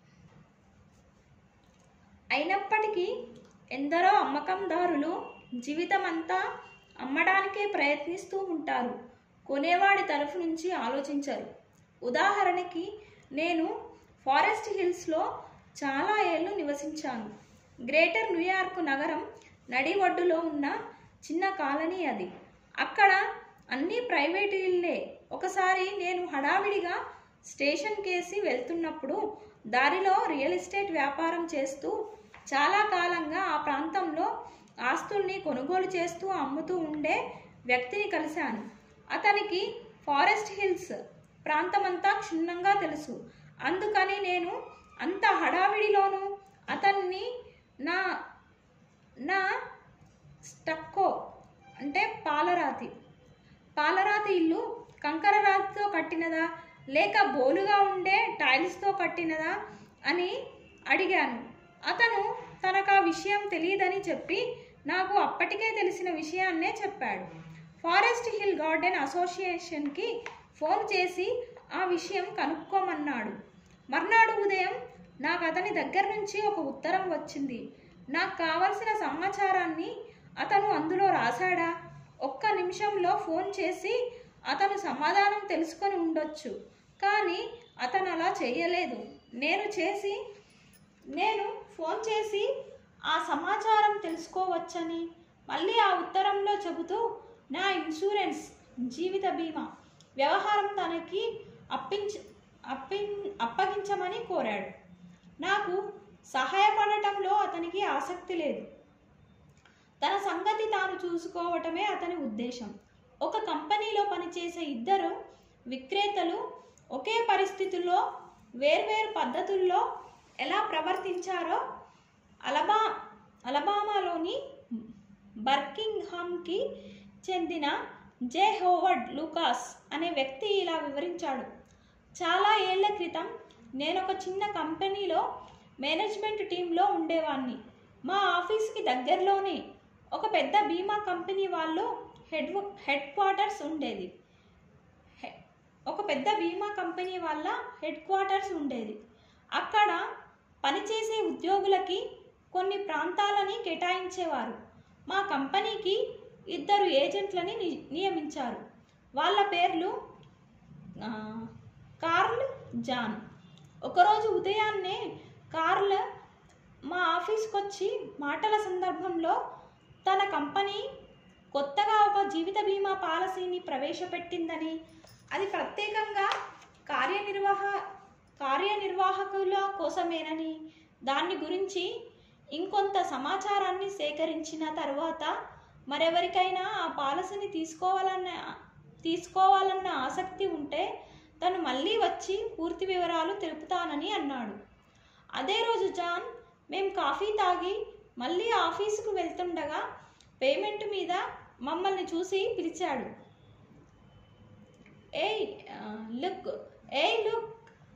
అయినప్పటికీ ఎందరో అమ్మకందారులు జీవితమంతా అమ్మడానికే ప్రయత్నిస్తూ ఉంటారు కొనేవాడి తరఫు నుంచి ఆలోచించరు ఉదాహరణకి నేను ఫారెస్ట్ హిల్స్లో చాలా ఏళ్ళు నివసించాను గ్రేటర్ న్యూయార్క్ నగరం నడి ఒడ్డులో ఉన్న చిన్న కాలనీ అది అక్కడ అన్నీ ప్రైవేట్ ఇల్లే ఒకసారి నేను హడావిడిగా స్టేషన్ కేసి వెళ్తున్నప్పుడు దారిలో రియల్ ఎస్టేట్ వ్యాపారం చేస్తూ చాలా కాలంగా ఆ ప్రాంతంలో ఆస్తుల్ని కొనుగోలు చేస్తూ అమ్ముతూ ఉండే వ్యక్తిని కలిశాను అతనికి ఫారెస్ట్ హిల్స్ ప్రాంతమంతా క్షుణ్ణంగా తెలుసు అందుకని నేను అంత హడావిడిలోనూ అతన్ని నా నా స్టక్కో అంటే పాలరాతి పాలరాతి ఇల్లు కంకర రాతితో కట్టినదా లేక బోలుగా ఉండే టైల్స్తో కట్టినదా అని అడిగాను అతను తనకు ఆ విషయం తెలియదని చెప్పి నాకు అప్పటికే తెలిసిన విషయాన్నే చెప్పాడు ఫారెస్ట్ హిల్ గార్డెన్ అసోసియేషన్కి ఫోన్ చేసి ఆ విషయం కనుక్కోమన్నాడు మర్నాడు ఉదయం నాకు అతని దగ్గర నుంచి ఒక ఉత్తరం వచ్చింది నాకు కావలసిన సమాచారాన్ని అతను అందులో రాశాడా ఒక్క నిమిషంలో ఫోన్ చేసి అతను సమాధానం తెలుసుకొని ఉండొచ్చు కానీ అతను అలా చేయలేదు నేను చేసి నేను ఫోన్ చేసి ఆ సమాచారం తెలుసుకోవచ్చని మళ్ళీ ఆ ఉత్తరంలో చెబుతూ నా ఇన్సూరెన్స్ జీవిత బీమా వ్యవహారం తనకి అప్పించ అప్పి అప్పగించమని కోరాడు నాకు సహాయపడటంలో అతనికి ఆసక్తి లేదు తన సంగతి తాను చూసుకోవటమే అతని ఉద్దేశం ఒక కంపెనీలో పనిచేసే ఇద్దరు విక్రేతలు ఒకే పరిస్థితుల్లో వేర్వేరు పద్ధతుల్లో ఎలా ప్రవర్తించారో అలబా అలబామాలోని బర్కింగ్హామ్కి చెందిన జే హోవర్డ్ లూకాస్ అనే వ్యక్తి ఇలా వివరించాడు చాలా ఏళ్ల క్రితం నేను ఒక చిన్న కంపెనీలో మేనేజ్మెంట్ టీంలో ఉండేవాడిని మా ఆఫీస్కి దగ్గరలోనే ఒక పెద్ద బీమా కంపెనీ వాళ్ళు హెడ్ హెడ్ క్వార్టర్స్ ఉండేది హె- ఒక పెద్ద బీమా కంపెనీ వాళ్ళ హెడ్ క్వార్టర్స్ ఉండేది అక్కడ పనిచేసే ఉద్యోగులకి కొన్ని ప్రాంతాలని కేటాయించేవారు మా కంపెనీకి ఇద్దరు ఏజెంట్లని ని- నియమించారు వాళ్ళ పేర్లు ఆ, కార్ల్ జాన్ ఒకరోజు ఉదయాన్నే కార్ల్ మా ఆఫీస్కి వచ్చి మాటల సందర్భంలో తన కంపెనీ కొత్తగా ఒక జీవిత బీమా పాలసీని ప్రవేశపెట్టిందని అది ప్రత్యేకంగా కార్యనిర్వాహ కార్యనిర్వాహకుల కోసమేనని దాన్ని గురించి ఇంకొంత సమాచారాన్ని సేకరించిన తర్వాత మరెవరికైనా ఆ పాలసీని తీసుకోవాలన్న తీసుకోవాలన్న ఆసక్తి ఉంటే తను మళ్ళీ వచ్చి పూర్తి వివరాలు తెలుపుతానని అన్నాడు అదే రోజు జాన్ మేం కాఫీ తాగి మళ్ళీ ఆఫీసుకు వెళ్తుండగా పేమెంట్ మీద మమ్మల్ని చూసి పిలిచాడు ఏయ్ ఆ, లుక్ ఏయ్ లుక్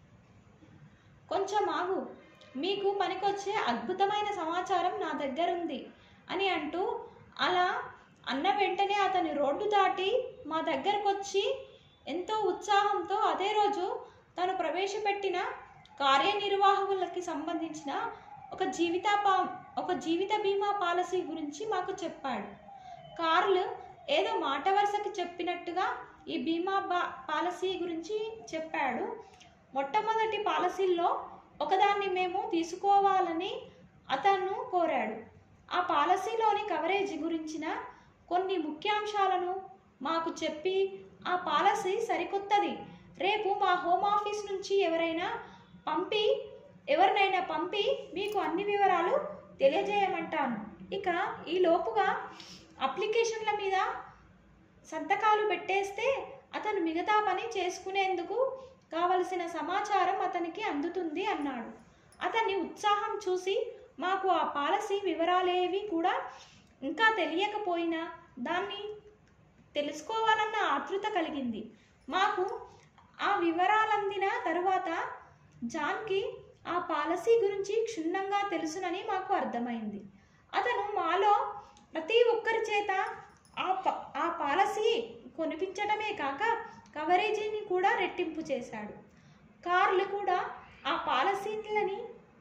కొంచెం ఆగు మీకు పనికొచ్చే అద్భుతమైన సమాచారం నా దగ్గర ఉంది అని అంటూ అలా అన్న వెంటనే అతని రోడ్డు దాటి మా దగ్గరకు వచ్చి ఎంతో ఉత్సాహంతో అదే రోజు తను ప్రవేశపెట్టిన కార్యనిర్వాహకులకి సంబంధించిన ఒక జీవిత పా ఒక జీవిత బీమా పాలసీ గురించి మాకు చెప్పాడు కార్ల్ ఏదో మాట వరుసకి చెప్పినట్టుగా ఈ బీమా బా పాలసీ గురించి చెప్పాడు మొట్టమొదటి పాలసీల్లో ఒకదాన్ని మేము తీసుకోవాలని అతను కోరాడు ఆ పాలసీలోని కవరేజ్ గురించిన కొన్ని ముఖ్యాంశాలను మాకు చెప్పి ఆ పాలసీ సరికొత్తది రేపు మా హోమ్ ఆఫీస్ నుంచి ఎవరైనా పంపి ఎవరినైనా పంపి మీకు అన్ని వివరాలు తెలియజేయమంటాను ఇక ఈ లోపుగా అప్లికేషన్ల మీద సంతకాలు పెట్టేస్తే అతను మిగతా పని చేసుకునేందుకు కావలసిన సమాచారం అతనికి అందుతుంది అన్నాడు అతని ఉత్సాహం చూసి మాకు ఆ పాలసీ వివరాలేవి కూడా ఇంకా తెలియకపోయినా దాన్ని తెలుసుకోవాలన్న ఆతృత కలిగింది మాకు ఆ వివరాలందిన తరువాత జాన్కి ఆ పాలసీ గురించి క్షుణ్ణంగా తెలుసునని మాకు అర్థమైంది అతను మాలో ప్రతి ఒక్కరి చేత ఆ ప ఆ పాలసీ కొనిపించడమే కాక కవరేజీని కూడా రెట్టింపు చేశాడు కార్లు కూడా ఆ పాలసీలని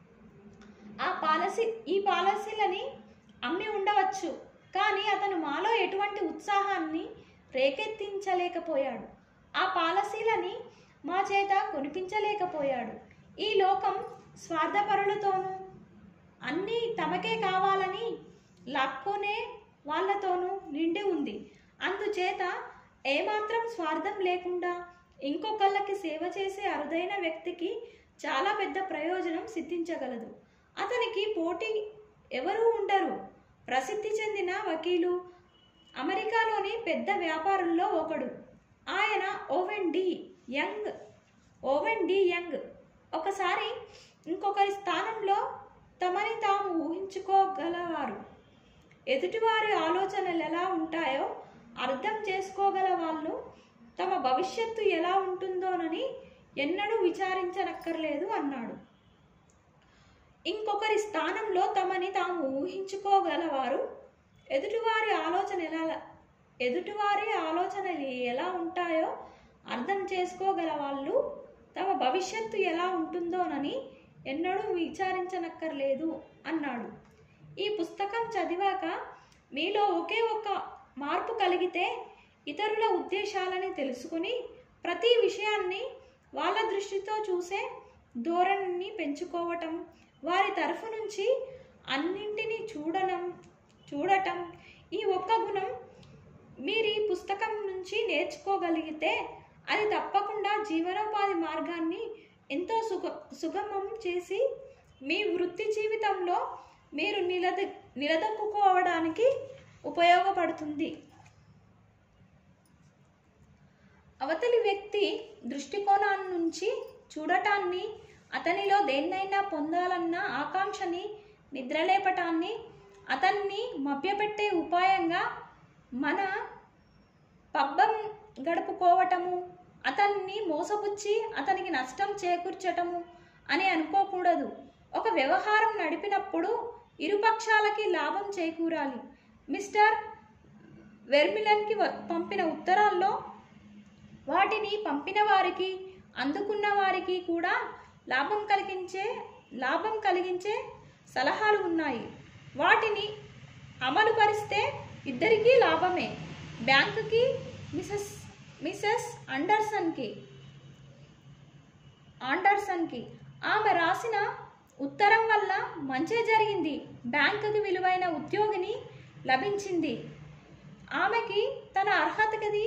ఆ పాలసీ ఈ పాలసీలని అమ్మి ఉండవచ్చు కానీ అతను మాలో ఎటువంటి ఉత్సాహాన్ని రేకెత్తించలేకపోయాడు ఆ పాలసీలని మా చేత కొనిపించలేకపోయాడు ఈ లోకం స్వార్థపరులతోనూ అన్నీ తమకే కావాలని లాక్కొనే వాళ్ళతోనూ నిండి ఉంది అందుచేత ఏమాత్రం స్వార్థం లేకుండా ఇంకొకళ్ళకి సేవ చేసే అరుదైన వ్యక్తికి చాలా పెద్ద ప్రయోజనం సిద్ధించగలదు అతనికి పోటీ ఎవరూ ఉండరు ప్రసిద్ధి చెందిన వకీలు అమెరికాలోని పెద్ద వ్యాపారుల్లో ఒకడు ఆయన Owen D Young Owen D Young ఒకసారి ఇంకొకరి స్థానంలో తమని తాము ఊహించుకోగలవారు ఎదుటివారి ఆలోచనలు ఎలా ఉంటాయో అర్థం చేసుకోగల వాళ్ళు తమ భవిష్యత్తు ఎలా ఉంటుందోనని ఎన్నడూ విచారించనక్కర్లేదు అన్నాడు ఇంకొకరి స్థానంలో తమని తాము ఊహించుకోగలవారు ఎదుటివారి ఆలోచన ఎలా ఎదుటివారి ఆలోచనలు ఎలా ఉంటాయో అర్థం చేసుకోగల వాళ్ళు తమ భవిష్యత్తు ఎలా ఉంటుందోనని ఎన్నడూ విచారించనక్కర్లేదు అన్నాడు ఈ పుస్తకం చదివాక మీలో ఒకే ఒక్క మార్పు కలిగితే ఇతరుల ఉద్దేశాలని తెలుసుకుని ప్రతి విషయాన్ని వాళ్ళ దృష్టితో చూసే ధోరణిని పెంచుకోవటం వారి తరఫు నుంచి అన్నింటినీ చూడడం చూడటం ఈ ఒక్క గుణం మీరు ఈ పుస్తకం నుంచి నేర్చుకోగలిగితే అది తప్పకుండా జీవనోపాధి మార్గాన్ని ఎంతో సుగ సుగమం చేసి మీ వృత్తి జీవితంలో మీరు నిలద నిలదొక్కుకోవడానికి ఉపయోగపడుతుంది అవతలి వ్యక్తి దృష్టికోణాన్ని నుంచి చూడటాన్ని అతనిలో దేన్నైనా పొందాలన్న ఆకాంక్షని నిద్రలేపటాన్ని అతన్ని మభ్యపెట్టే ఉపాయంగా మన పబ్బం గడుపుకోవటము అతన్ని మోసపుచ్చి అతనికి నష్టం చేకూర్చటము అని అనుకోకూడదు ఒక వ్యవహారం నడిపినప్పుడు ఇరుపక్షాలకి లాభం చేకూరాలి మిస్టర్ వెర్మిలన్కి వ- పంపిన ఉత్తరాల్లో వాటిని పంపిన వారికి అందుకున్న వారికి కూడా లాభం కలిగించే లాభం కలిగించే సలహాలు ఉన్నాయి వాటిని అమలు పరిస్తే ఇద్దరికీ లాభమే బ్యాంకుకి మిసెస్ మిసెస్ అండర్సన్కి ఆండర్సన్కి ఆమె రాసిన ఉత్తరం వల్ల మంచే జరిగింది బ్యాంకుకి విలువైన ఉద్యోగిని లభించింది ఆమెకి తన అర్హతకి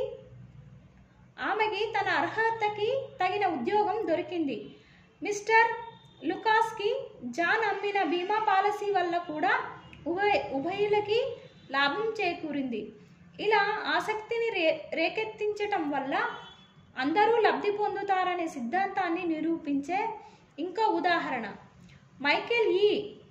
ఆమెకి తన అర్హతకి తగిన ఉద్యోగం దొరికింది మిస్టర్ లుకాస్కి జాన్ అమ్మిన బీమా పాలసీ వల్ల కూడా ఉభయ ఉభయులకి లాభం చేకూరింది ఇలా ఆసక్తిని రే రేకెత్తించటం వల్ల అందరూ లబ్ధి పొందుతారనే సిద్ధాంతాన్ని నిరూపించే ఇంకో ఉదాహరణ మైకేల్ ఈ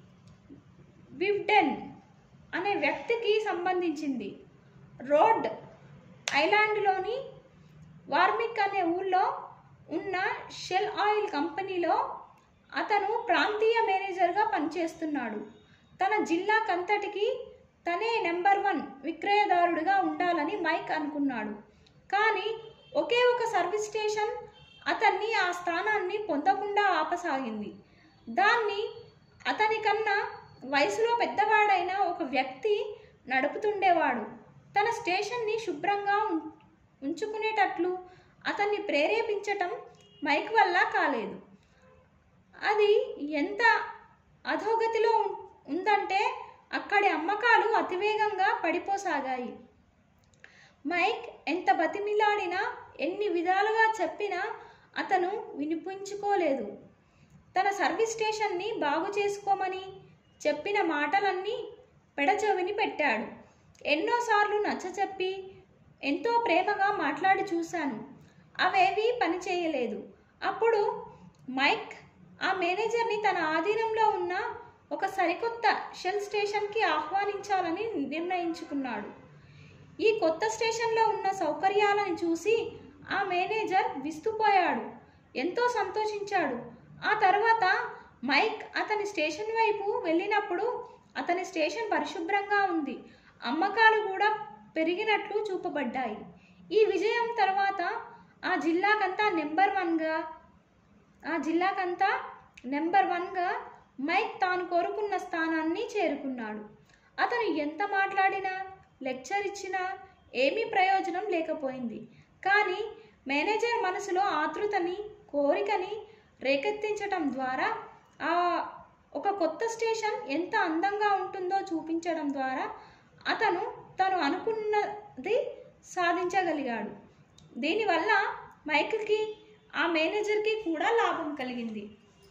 వివ్డెన్ అనే వ్యక్తికి సంబంధించింది రోడ్ ఐలాండ్లోని వార్మిక్ అనే ఊళ్ళో ఉన్న షెల్ ఆయిల్ కంపెనీలో అతను ప్రాంతీయ మేనేజర్గా పనిచేస్తున్నాడు తన జిల్లాకంతటికి తనే నెంబర్ వన్ విక్రయదారుడిగా ఉండాలని మైక్ అనుకున్నాడు కానీ ఒకే ఒక సర్వీస్ స్టేషన్ అతన్ని ఆ స్థానాన్ని పొందకుండా ఆపసాగింది దాన్ని అతని కన్నా వయసులో పెద్దవాడైన ఒక వ్యక్తి నడుపుతుండేవాడు తన స్టేషన్ని శుభ్రంగా ఉం- ఉంచుకునేటట్లు అతన్ని ప్రేరేపించటం మైక్ వల్ల కాలేదు అది ఎంత అధోగతిలో ఉం- ఉందంటే అక్కడి అమ్మకాలు అతివేగంగా పడిపోసాగాయి మైక్ ఎంత బతిమిలాడినా ఎన్ని విధాలుగా చెప్పినా అతను వినిపించుకోలేదు తన సర్వీస్ స్టేషన్ని బాగు చేసుకోమని చెప్పిన మాటలన్నీ పెడచెవిని పెట్టాడు ఎన్నోసార్లు నచ్చచెప్పి ఎంతో ప్రేమగా మాట్లాడి చూశాను అవేవీ పనిచేయలేదు అప్పుడు మైక్ ఆ మేనేజర్ని తన ఆధీనంలో ఉన్న ఒక సరికొత్త షెల్ స్టేషన్కి ఆహ్వానించాలని నిర్ణయించుకున్నాడు ఈ కొత్త స్టేషన్లో ఉన్న సౌకర్యాలను చూసి ఆ మేనేజర్ విస్తుపోయాడు ఎంతో సంతోషించాడు ఆ తర్వాత మైక్ అతని స్టేషన్ వైపు వెళ్ళినప్పుడు అతని స్టేషన్ పరిశుభ్రంగా ఉంది అమ్మకాలు కూడా పెరిగినట్లు చూపబడ్డాయి ఈ విజయం తర్వాత ఆ జిల్లాకంతా నెంబర్ వన్గా ఆ జిల్లాకంతా నెంబర్ వన్గా మైక్ తాను కోరుకున్న స్థానాన్ని చేరుకున్నాడు అతను ఎంత మాట్లాడినా లెక్చర్ ఇచ్చినా ఏమీ ప్రయోజనం లేకపోయింది కానీ మేనేజర్ మనసులో ఆతృతని కోరికని రేకెత్తించటం ద్వారా ఆ ఒక కొత్త స్టేషన్ ఎంత అందంగా ఉంటుందో చూపించడం ద్వారా అతను తను అనుకున్నది సాధించగలిగాడు దీనివల్ల మైక్కి ఆ మేనేజర్కి కూడా లాభం కలిగింది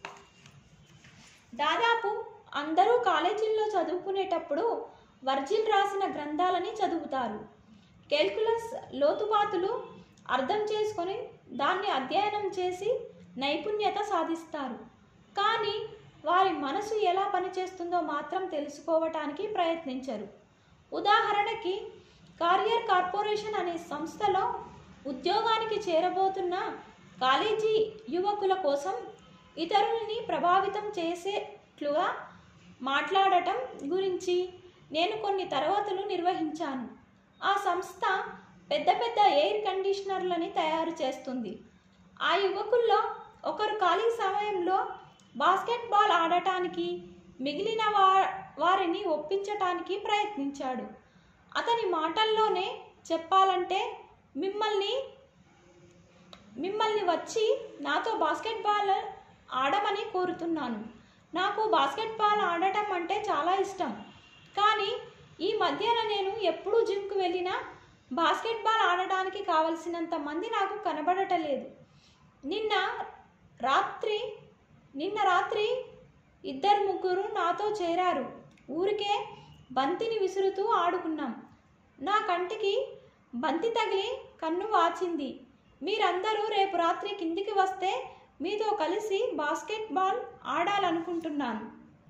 దాదాపు అందరూ కాలేజీల్లో చదువుకునేటప్పుడు వర్జిల్ రాసిన గ్రంథాలని చదువుతారు కేల్కులస్ లోతుపాతులు అర్థం చేసుకొని దాన్ని అధ్యయనం చేసి నైపుణ్యత సాధిస్తారు కానీ వారి మనసు ఎలా పనిచేస్తుందో మాత్రం తెలుసుకోవటానికి ప్రయత్నించరు ఉదాహరణకి కార్యర్ కార్పొరేషన్ అనే సంస్థలో ఉద్యోగానికి చేరబోతున్న కాలేజీ యువకుల కోసం ఇతరుల్ని ప్రభావితం చేసేట్లుగా మాట్లాడటం గురించి నేను కొన్ని తరగతులు నిర్వహించాను ఆ సంస్థ పెద్ద పెద్ద ఎయిర్ కండిషనర్లని తయారు చేస్తుంది ఆ యువకుల్లో ఒకరు ఖాళీ సమయంలో బాస్కెట్బాల్ ఆడటానికి మిగిలిన వా వారిని ఒప్పించటానికి ప్రయత్నించాడు అతని మాటల్లోనే చెప్పాలంటే మిమ్మల్ని మిమ్మల్ని వచ్చి నాతో బాస్కెట్బాల్ ఆడమని కోరుతున్నాను నాకు బాస్కెట్బాల్ ఆడటం అంటే చాలా ఇష్టం కానీ ఈ మధ్యన నేను ఎప్పుడు జిమ్కు వెళ్ళినా బాస్కెట్బాల్ ఆడటానికి కావలసినంత మంది నాకు కనబడటలేదు నిన్న రాత్రి నిన్న రాత్రి ఇద్దరు ముగ్గురు నాతో చేరారు ఊరికే బంతిని విసురుతూ ఆడుకున్నాం నా కంటికి బంతి తగిలి కన్ను వాచింది మీరందరూ రేపు రాత్రి కిందికి వస్తే మీతో కలిసి బాస్కెట్బాల్ ఆడాలనుకుంటున్నాను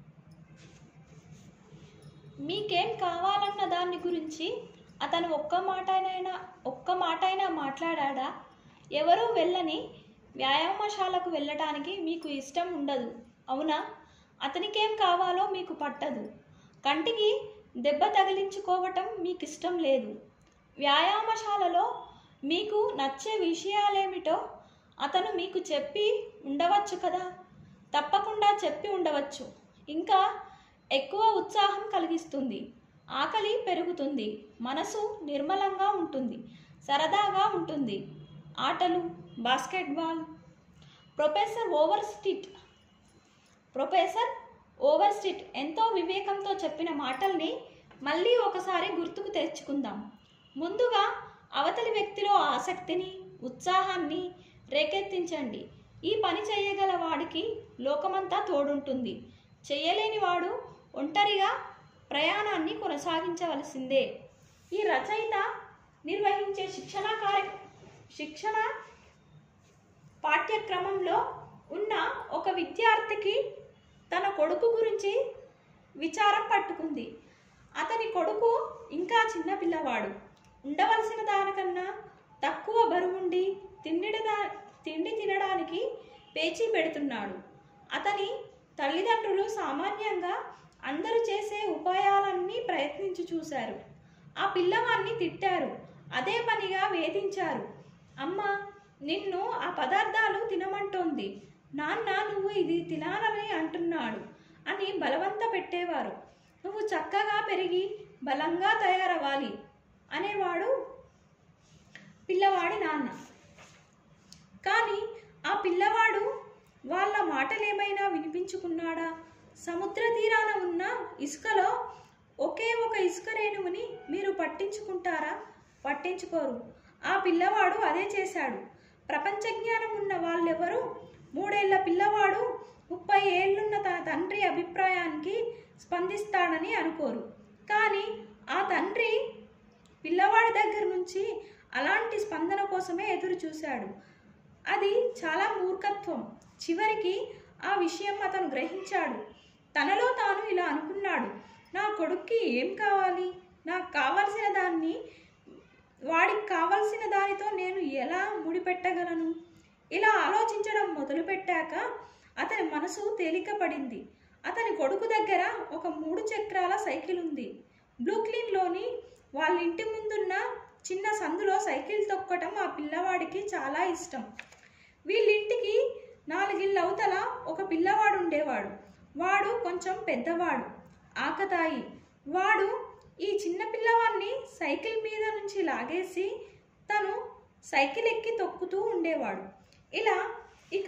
మీకేం కావాలన్న దాని గురించి అతను ఒక్క మాటైనా ఒక్క మాటైనా మాట్లాడా ఎవరూ వెళ్ళని వ్యాయామశాలకు వెళ్ళటానికి మీకు ఇష్టం ఉండదు అవునా అతనికేం కావాలో మీకు పట్టదు కంటికి దెబ్బ తగిలించుకోవటం మీకు ఇష్టం లేదు వ్యాయామశాలలో మీకు నచ్చే విషయాలేమిటో అతను మీకు చెప్పి ఉండవచ్చు కదా తప్పకుండా చెప్పి ఉండవచ్చు ఇంకా ఎక్కువ ఉత్సాహం కలిగిస్తుంది ఆకలి పెరుగుతుంది మనసు నిర్మలంగా ఉంటుంది సరదాగా ఉంటుంది ఆటలు basketball professor Overstreet professor Overstreet ఎంతో వివేకంతో చెప్పిన మాటల్ని మళ్ళీ ఒకసారి గుర్తుకు తెచ్చుకుందాం ముందుగా అవతలి వ్యక్తిలో ఆసక్తిని ఉత్సాహాన్ని రేకెత్తించండి ఈ పని చేయగల వాడికి లోకమంతా తోడుంటుంది చేయలేని వాడు ఒంటరిగా ప్రయాణాన్ని కొనసాగించవలసిందే ఈ రచయిత నిర్వహించే శిక్షణ కార్య శిక్షణ పాఠ్యక్రమంలో ఉన్న ఒక విద్యార్థికి తన కొడుకు గురించి విచారం పట్టుకుంది అతని కొడుకు ఇంకా చిన్న పిల్లవాడు ఉండవలసిన దానికన్నా తక్కువ బరువుండి తిండిదా తిండి తినడానికి పేచీ పెడుతున్నాడు అతని తల్లిదండ్రులు సామాన్యంగా అందరూ చేసే ఉపాయాలన్నీ ప్రయత్నించి చూశారు ఆ పిల్లవాడిని తిట్టారు అదే పనిగా వేధించారు అమ్మ నిన్ను ఆ పదార్థాలు తినమంటోంది నాన్న నువ్వు ఇది తినాలని అంటున్నాడు అని బలవంత పెట్టేవారు నువ్వు చక్కగా పెరిగి బలంగా తయారవ్వాలి అనేవాడు పిల్లవాడి నాన్న కానీ ఆ పిల్లవాడు వాళ్ళ మాటలేమైనా వినిపించుకున్నాడా సముద్ర తీరాన ఉన్న ఇసుకలో ఒకే ఒక ఇసుక రేణువుని మీరు పట్టించుకుంటారా పట్టించుకోరు ఆ పిల్లవాడు అదే చేశాడు ప్రపంచ జ్ఞానం ఉన్న వాళ్ళెవరు మూడేళ్ల పిల్లవాడు ముప్పై ఏళ్ళున్న తన తండ్రి అభిప్రాయానికి స్పందిస్తాడని అనుకోరు కానీ ఆ తండ్రి పిల్లవాడి దగ్గర నుంచి అలాంటి స్పందన కోసమే ఎదురు చూశాడు అది చాలా మూర్ఖత్వం చివరికి ఆ విషయం అతను గ్రహించాడు తనలో తాను ఇలా అనుకున్నాడు నా కొడుక్కి ఏం కావాలి నాకు కావలసిన దాన్ని వాడికి కావలసిన దానితో నేను ఎలా ముడిపెట్టగలను ఇలా ఆలోచించడం మొదలుపెట్టాక అతని మనసు తేలికపడింది అతని కొడుకు దగ్గర ఒక మూడు చక్రాల సైకిల్ ఉంది బ్లూక్లిన్లోని వాళ్ళ ఇంటి ముందున్న చిన్న సందులో సైకిల్ తొక్కటం ఆ పిల్లవాడికి చాలా ఇష్టం వీళ్ళింటికి నాలుగిళ్ళ అవతల ఒక పిల్లవాడు ఉండేవాడు వాడు కొంచెం పెద్దవాడు ఆకతాయి వాడు ఈ చిన్న పిల్లవాడిని సైకిల్ మీద నుంచి లాగేసి తను సైకిల్ ఎక్కి తొక్కుతూ ఉండేవాడు ఇలా ఇక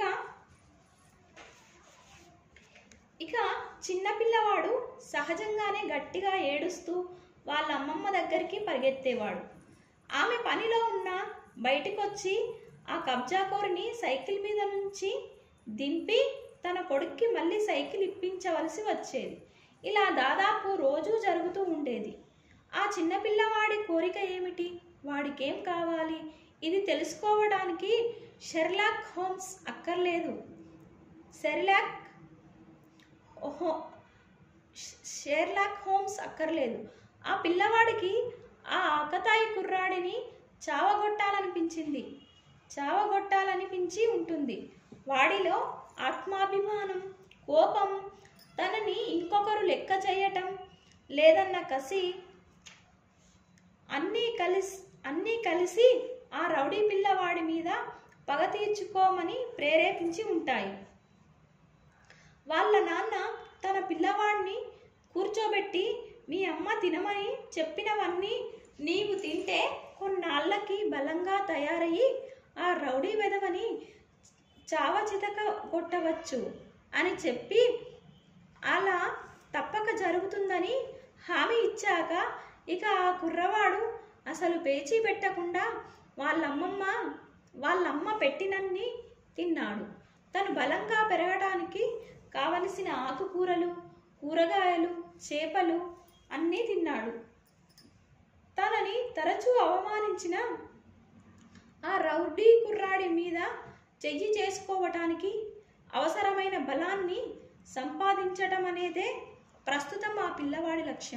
ఇక చిన్న పిల్లవాడు సహజంగానే గట్టిగా ఏడుస్తూ వాళ్ళ అమ్మమ్మ దగ్గరికి పరిగెత్తేవాడు ఆమె పనిలో ఉన్న బయటికొచ్చి ఆ కబ్జాకోరిని సైకిల్ మీద నుంచి దింపి తన కొడుక్కి మళ్ళీ సైకిల్ ఇప్పించవలసి వచ్చేది ఇలా దాదాపు రోజూ జరుగుతూ ఉండేది ఆ చిన్న పిల్లవాడి కోరిక ఏమిటి వాడికేం కావాలి ఇది తెలుసుకోవడానికి షెర్లాక్ హోమ్స్ అక్కర్లేదు సెర్లాక్ ఓహో షేర్లాక్ హోమ్స్ అక్కర్లేదు ఆ పిల్లవాడికి ఆ ఆకతాయి కుర్రాడిని చావగొట్టాలనిపించింది చావగొట్టాలనిపించి ఉంటుంది వాడిలో ఆత్మాభిమానం కోపం తనని ఇంకొకరు లెక్క చేయటం లేదన్న కసి అన్నీ కలిసి అన్నీ కలిసి ఆ రౌడీ పిల్లవాడి మీద పగ తీర్చుకోమని ప్రేరేపించి ఉంటాయి వాళ్ళ నాన్న తన పిల్లవాడిని కూర్చోబెట్టి మీ అమ్మ తినమని చెప్పినవన్నీ నీవు తింటే కొన్నాళ్ళకి బలంగా తయారయ్యి ఆ రౌడీ వెధవని చావ చితక కొట్టవచ్చు అని చెప్పి అలా తప్పక జరుగుతుందని హామీ ఇచ్చాక ఇక ఆ కుర్రవాడు అసలు పేచీ పెట్టకుండా వాళ్ళమ్మమ్మ వాళ్ళమ్మ పెట్టినన్ని తిన్నాడు తను బలంగా పెరగడానికి కావలసిన ఆకుకూరలు కూరగాయలు చేపలు అన్నీ తిన్నాడు తనని తరచూ అవమానించిన ఆ రౌడీ కుర్రాడి మీద చెయ్యి చేసుకోవటానికి అవసరమైన బలాన్ని సంపాదించటం అనేదే ప్రస్తుతం ఆ పిల్లవాడి లక్ష్యం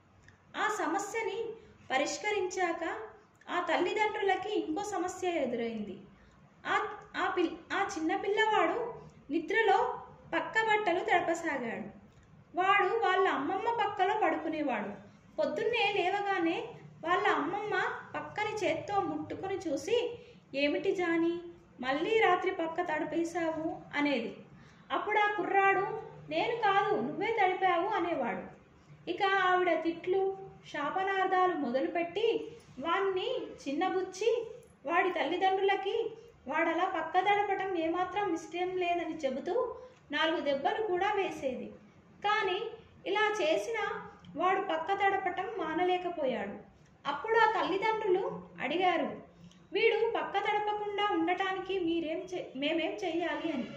ఆ సమస్యని పరిష్కరించాక ఆ తల్లిదండ్రులకి ఇంకో సమస్య ఎదురైంది ఆ ఆ పిల్ ఆ చిన్న పిల్లవాడు నిద్రలో పక్క బట్టలు తడపసాగాడు వాడు వాళ్ళ అమ్మమ్మ పక్కలో పడుకునేవాడు పొద్దున్నే లేవగానే వాళ్ళ అమ్మమ్మ పక్కని చేత్తో ముట్టుకొని చూసి ఏమిటి జాని మళ్ళీ రాత్రి పక్క తడిపేశావు అనేది అప్పుడు ఆ కుర్రాడు నేను కాదు నువ్వే తడిపావు అనేవాడు ఇక ఆవిడ తిట్లు శాపనార్థాలు మొదలుపెట్టి వాణ్ణి చిన్నబుచ్చి వాడి తల్లిదండ్రులకి వాడలా పక్క తడపటం ఏమాత్రం ఇష్టం లేదని చెబుతూ నాలుగు దెబ్బలు కూడా వేసేది కానీ ఇలా చేసిన వాడు పక్క తడపటం మానలేకపోయాడు అప్పుడు ఆ తల్లిదండ్రులు అడిగారు వీడు పక్క తడపకుండా ఉండటానికి మీరేం చే మేమేం చెయ్యాలి అని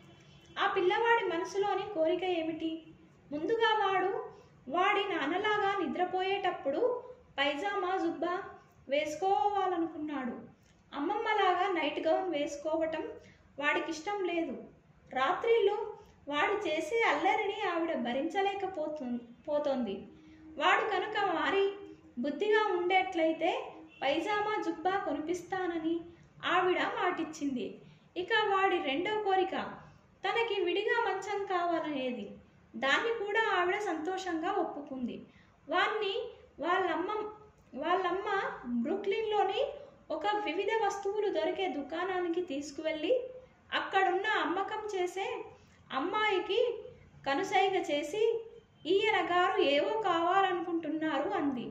ఆ పిల్లవాడి మనసులోని కోరిక ఏమిటి ముందుగా వాడు వాడి నాన్నలాగా నిద్రపోయేటప్పుడు పైజామా జుబ్బా వేసుకోవాలనుకున్నాడు అమ్మమ్మలాగా నైట్ గౌన్ వేసుకోవటం వాడికి ఇష్టం లేదు రాత్రిళ్ళు వాడు చేసే అల్లరిని ఆవిడ భరించలేకపోతు పోతోంది వాడు కనుక మారి బుద్ధిగా ఉండేట్లయితే పైజామా జుబ్బా కొనిపిస్తానని ఆవిడ మాటిచ్చింది ఇక వాడి రెండో కోరిక తనకి విడిగా మంచం కావాలనేది దాన్ని కూడా ఆవిడ సంతోషంగా ఒప్పుకుంది వాణ్ణి వాళ్ళమ్మ వాళ్ళమ్మ బ్రూక్లిన్లోని ఒక వివిధ వస్తువులు దొరికే దుకాణానికి తీసుకువెళ్ళి అక్కడున్న అమ్మకం చేసే అమ్మాయికి కనుసైగ చేసి ఈయన గారు ఏవో కావాలనుకుంటున్నారు అంది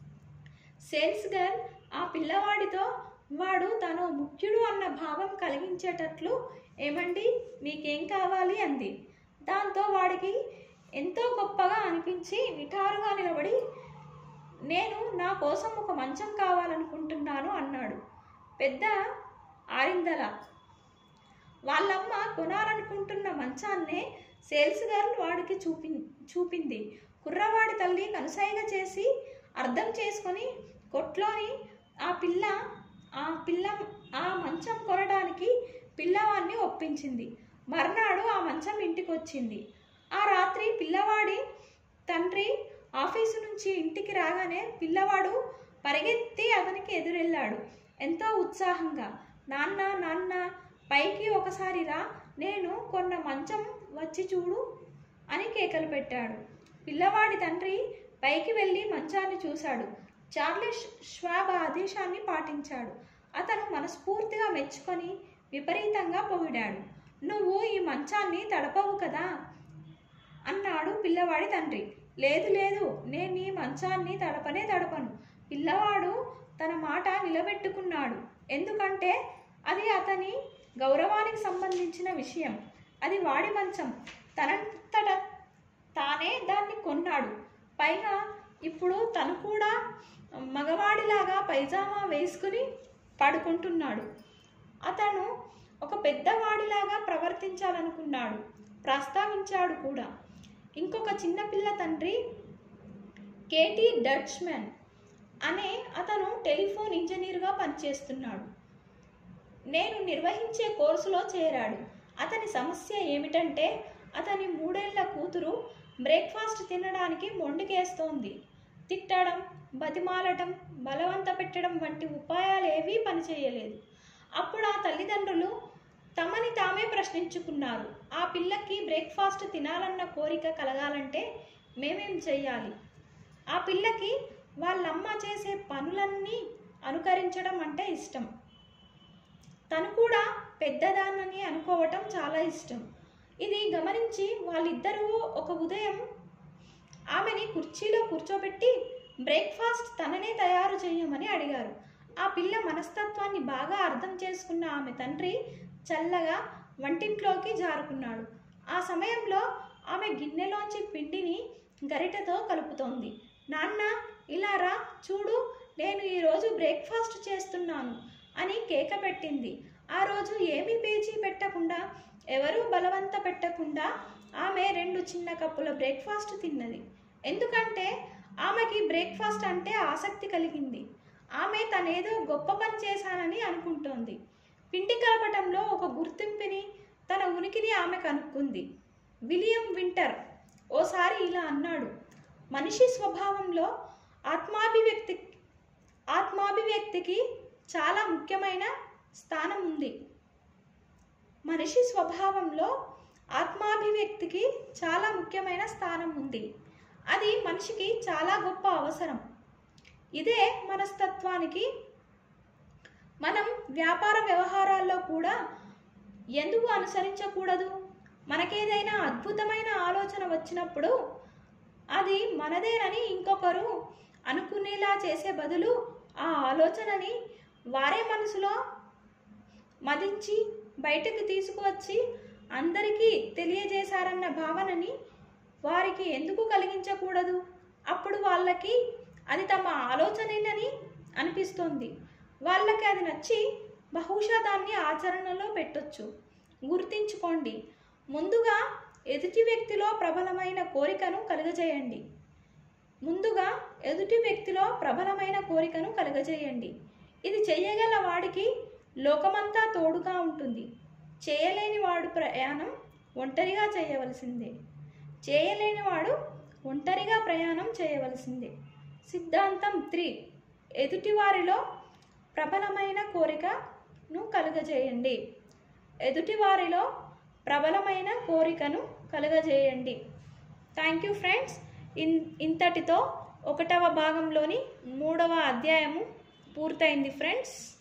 సేల్స్ గర్ల్ ఆ పిల్లవాడితో వాడు తను ముఖ్యుడు అన్న భావం కలిగించేటట్లు ఏమండి మీకేం కావాలి అంది దాంతో వాడికి ఎంతో గొప్పగా అనిపించి నిటారుగా నిలబడి నేను నా కోసం ఒక మంచం కావాలనుకుంటున్నాను అన్నాడు పెద్ద ఆరిందల వాళ్ళమ్మ కొనాలనుకుంటున్న మంచాన్నే సేల్స్ గర్ల్ వాడికి చూపి చూపింది కుర్రవాడి తల్లి కనుసైగ చేసి అర్థం చేసుకొని కొట్లోని ఆ పిల్ల ఆ పిల్ల ఆ మంచం కొనడానికి పిల్లవాడిని ఒప్పించింది మర్నాడు ఆ మంచం ఇంటికి వచ్చింది ఆ రాత్రి పిల్లవాడి తండ్రి ఆఫీసు నుంచి ఇంటికి రాగానే పిల్లవాడు పరిగెత్తి అతనికి ఎదురెళ్ళాడు ఎంతో ఉత్సాహంగా నాన్న నాన్న పైకి ఒకసారి రా నేను కొన్న మంచం వచ్చి చూడు అని కేకలు పెట్టాడు పిల్లవాడి తండ్రి పైకి వెళ్ళి మంచాన్ని చూశాడు చార్లెస్ శ్వాబ్ ఆదేశాన్ని పాటించాడు అతను మనస్ఫూర్తిగా మెచ్చుకొని విపరీతంగా పొగిడాడు నువ్వు ఈ మంచాన్ని తడపవు కదా అన్నాడు పిల్లవాడి తండ్రి లేదు లేదు నేను ఈ మంచాన్ని తడపనే తడపను పిల్లవాడు తన మాట నిలబెట్టుకున్నాడు ఎందుకంటే అది అతని గౌరవానికి సంబంధించిన విషయం అది వాడి మంచం తనంతట తానే దాన్ని కొన్నాడు పైగా ఇప్పుడు తను కూడా మగవాడిలాగా పైజామా వేసుకుని పడుకుంటున్నాడు అతను ఒక పెద్దవాడిలాగా ప్రవర్తించాలనుకున్నాడు ప్రస్తావించాడు కూడా ఇంకొక చిన్నపిల్ల తండ్రి కేటీ డచ్మెన్ అనే అతను టెలిఫోన్ ఇంజనీర్గా పనిచేస్తున్నాడు నేను నిర్వహించే కోర్సులో చేరాడు అతని సమస్య ఏమిటంటే అతని మూడేళ్ల కూతురు బ్రేక్ఫాస్ట్ తినడానికి మొండికేస్తోంది తిట్టడం బతిమాలటం బలవంత పెట్టడం వంటి ఉపాయాలు ఏవీ పనిచేయలేదు అప్పుడు ఆ తల్లిదండ్రులు తమని తామే ప్రశ్నించుకున్నారు ఆ పిల్లకి బ్రేక్ఫాస్ట్ తినాలన్న కోరిక కలగాలంటే మేమేం చెయ్యాలి ఆ పిల్లకి వాళ్ళమ్మ చేసే పనులన్నీ అనుకరించడం అంటే ఇష్టం తను కూడా పెద్దదాన్నని అనుకోవటం చాలా ఇష్టం ఇది గమనించి వాళ్ళిద్దరూ ఒక ఉదయం ఆమెని కుర్చీలో కూర్చోబెట్టి బ్రేక్ఫాస్ట్ తననే తయారు చేయమని అడిగారు ఆ పిల్ల మనస్తత్వాన్ని బాగా అర్థం చేసుకున్న ఆమె తండ్రి చల్లగా వంటింట్లోకి జారుకున్నాడు ఆ సమయంలో ఆమె గిన్నెలోంచి పిండిని గరిటెతో కలుపుతోంది నాన్న ఇలా రా చూడు నేను ఈరోజు బ్రేక్ఫాస్ట్ చేస్తున్నాను అని కేక పెట్టింది ఆ రోజు ఏమీ పేచీ పెట్టకుండా ఎవరూ బలవంత పెట్టకుండా ఆమె రెండు చిన్న కప్పుల బ్రేక్ఫాస్ట్ తిన్నది ఎందుకంటే ఆమెకి బ్రేక్ఫాస్ట్ అంటే ఆసక్తి కలిగింది ఆమె తనేదో గొప్ప పని చేశానని అనుకుంటోంది పిండి కలపటంలో ఒక గుర్తింపుని తన ఉనికిని ఆమె కనుక్కుంది విలియం వింటర్ ఓసారి ఇలా అన్నాడు మనిషి స్వభావంలో ఆత్మాభివ్యక్తి ఆత్మాభివ్యక్తికి చాలా ముఖ్యమైన స్థానం ఉంది మనిషి స్వభావంలో ఆత్మాభివ్యక్తికి చాలా ముఖ్యమైన స్థానం ఉంది అది మనిషికి చాలా గొప్ప అవసరం ఇదే మనస్తత్వానికి మనం వ్యాపార వ్యవహారాల్లో కూడా ఎందుకు అనుసరించకూడదు మనకేదైనా అద్భుతమైన ఆలోచన వచ్చినప్పుడు అది మనదేనని ఇంకొకరు అనుకునేలా చేసే బదులు ఆ ఆలోచనని వారే మనసులో మదించి బయటకు తీసుకువచ్చి అందరికీ తెలియజేశారన్న భావనని వారికి ఎందుకు కలిగించకూడదు అప్పుడు వాళ్ళకి అది తమ ఆలోచనేనని అనిపిస్తుంది వాళ్ళకి అది నచ్చి బహుశా దాన్ని ఆచరణలో పెట్టొచ్చు గుర్తించుకోండి ముందుగా ఎదుటి వ్యక్తిలో ప్రబలమైన కోరికను కలుగజేయండి ముందుగా ఎదుటి వ్యక్తిలో ప్రబలమైన కోరికను కలుగజేయండి ఇది చెయ్యగల వాడికి లోకమంతా తోడుగా ఉంటుంది చేయలేని వాడు ప్రయాణం ఒంటరిగా చేయవలసిందే చేయలేని వాడు ఒంటరిగా ప్రయాణం చేయవలసిందే సిద్ధాంతం త్రీ ఎదుటివారిలో ప్రబలమైన కోరికను కలుగజేయండి ఎదుటివారిలో ప్రబలమైన కోరికను కలుగజేయండి థ్యాంక్ యూ ఫ్రెండ్స్ ఇన్ ఇంతటితో ఒకటవ భాగంలోని మూడవ అధ్యాయము పూర్తయింది ఫ్రెండ్స్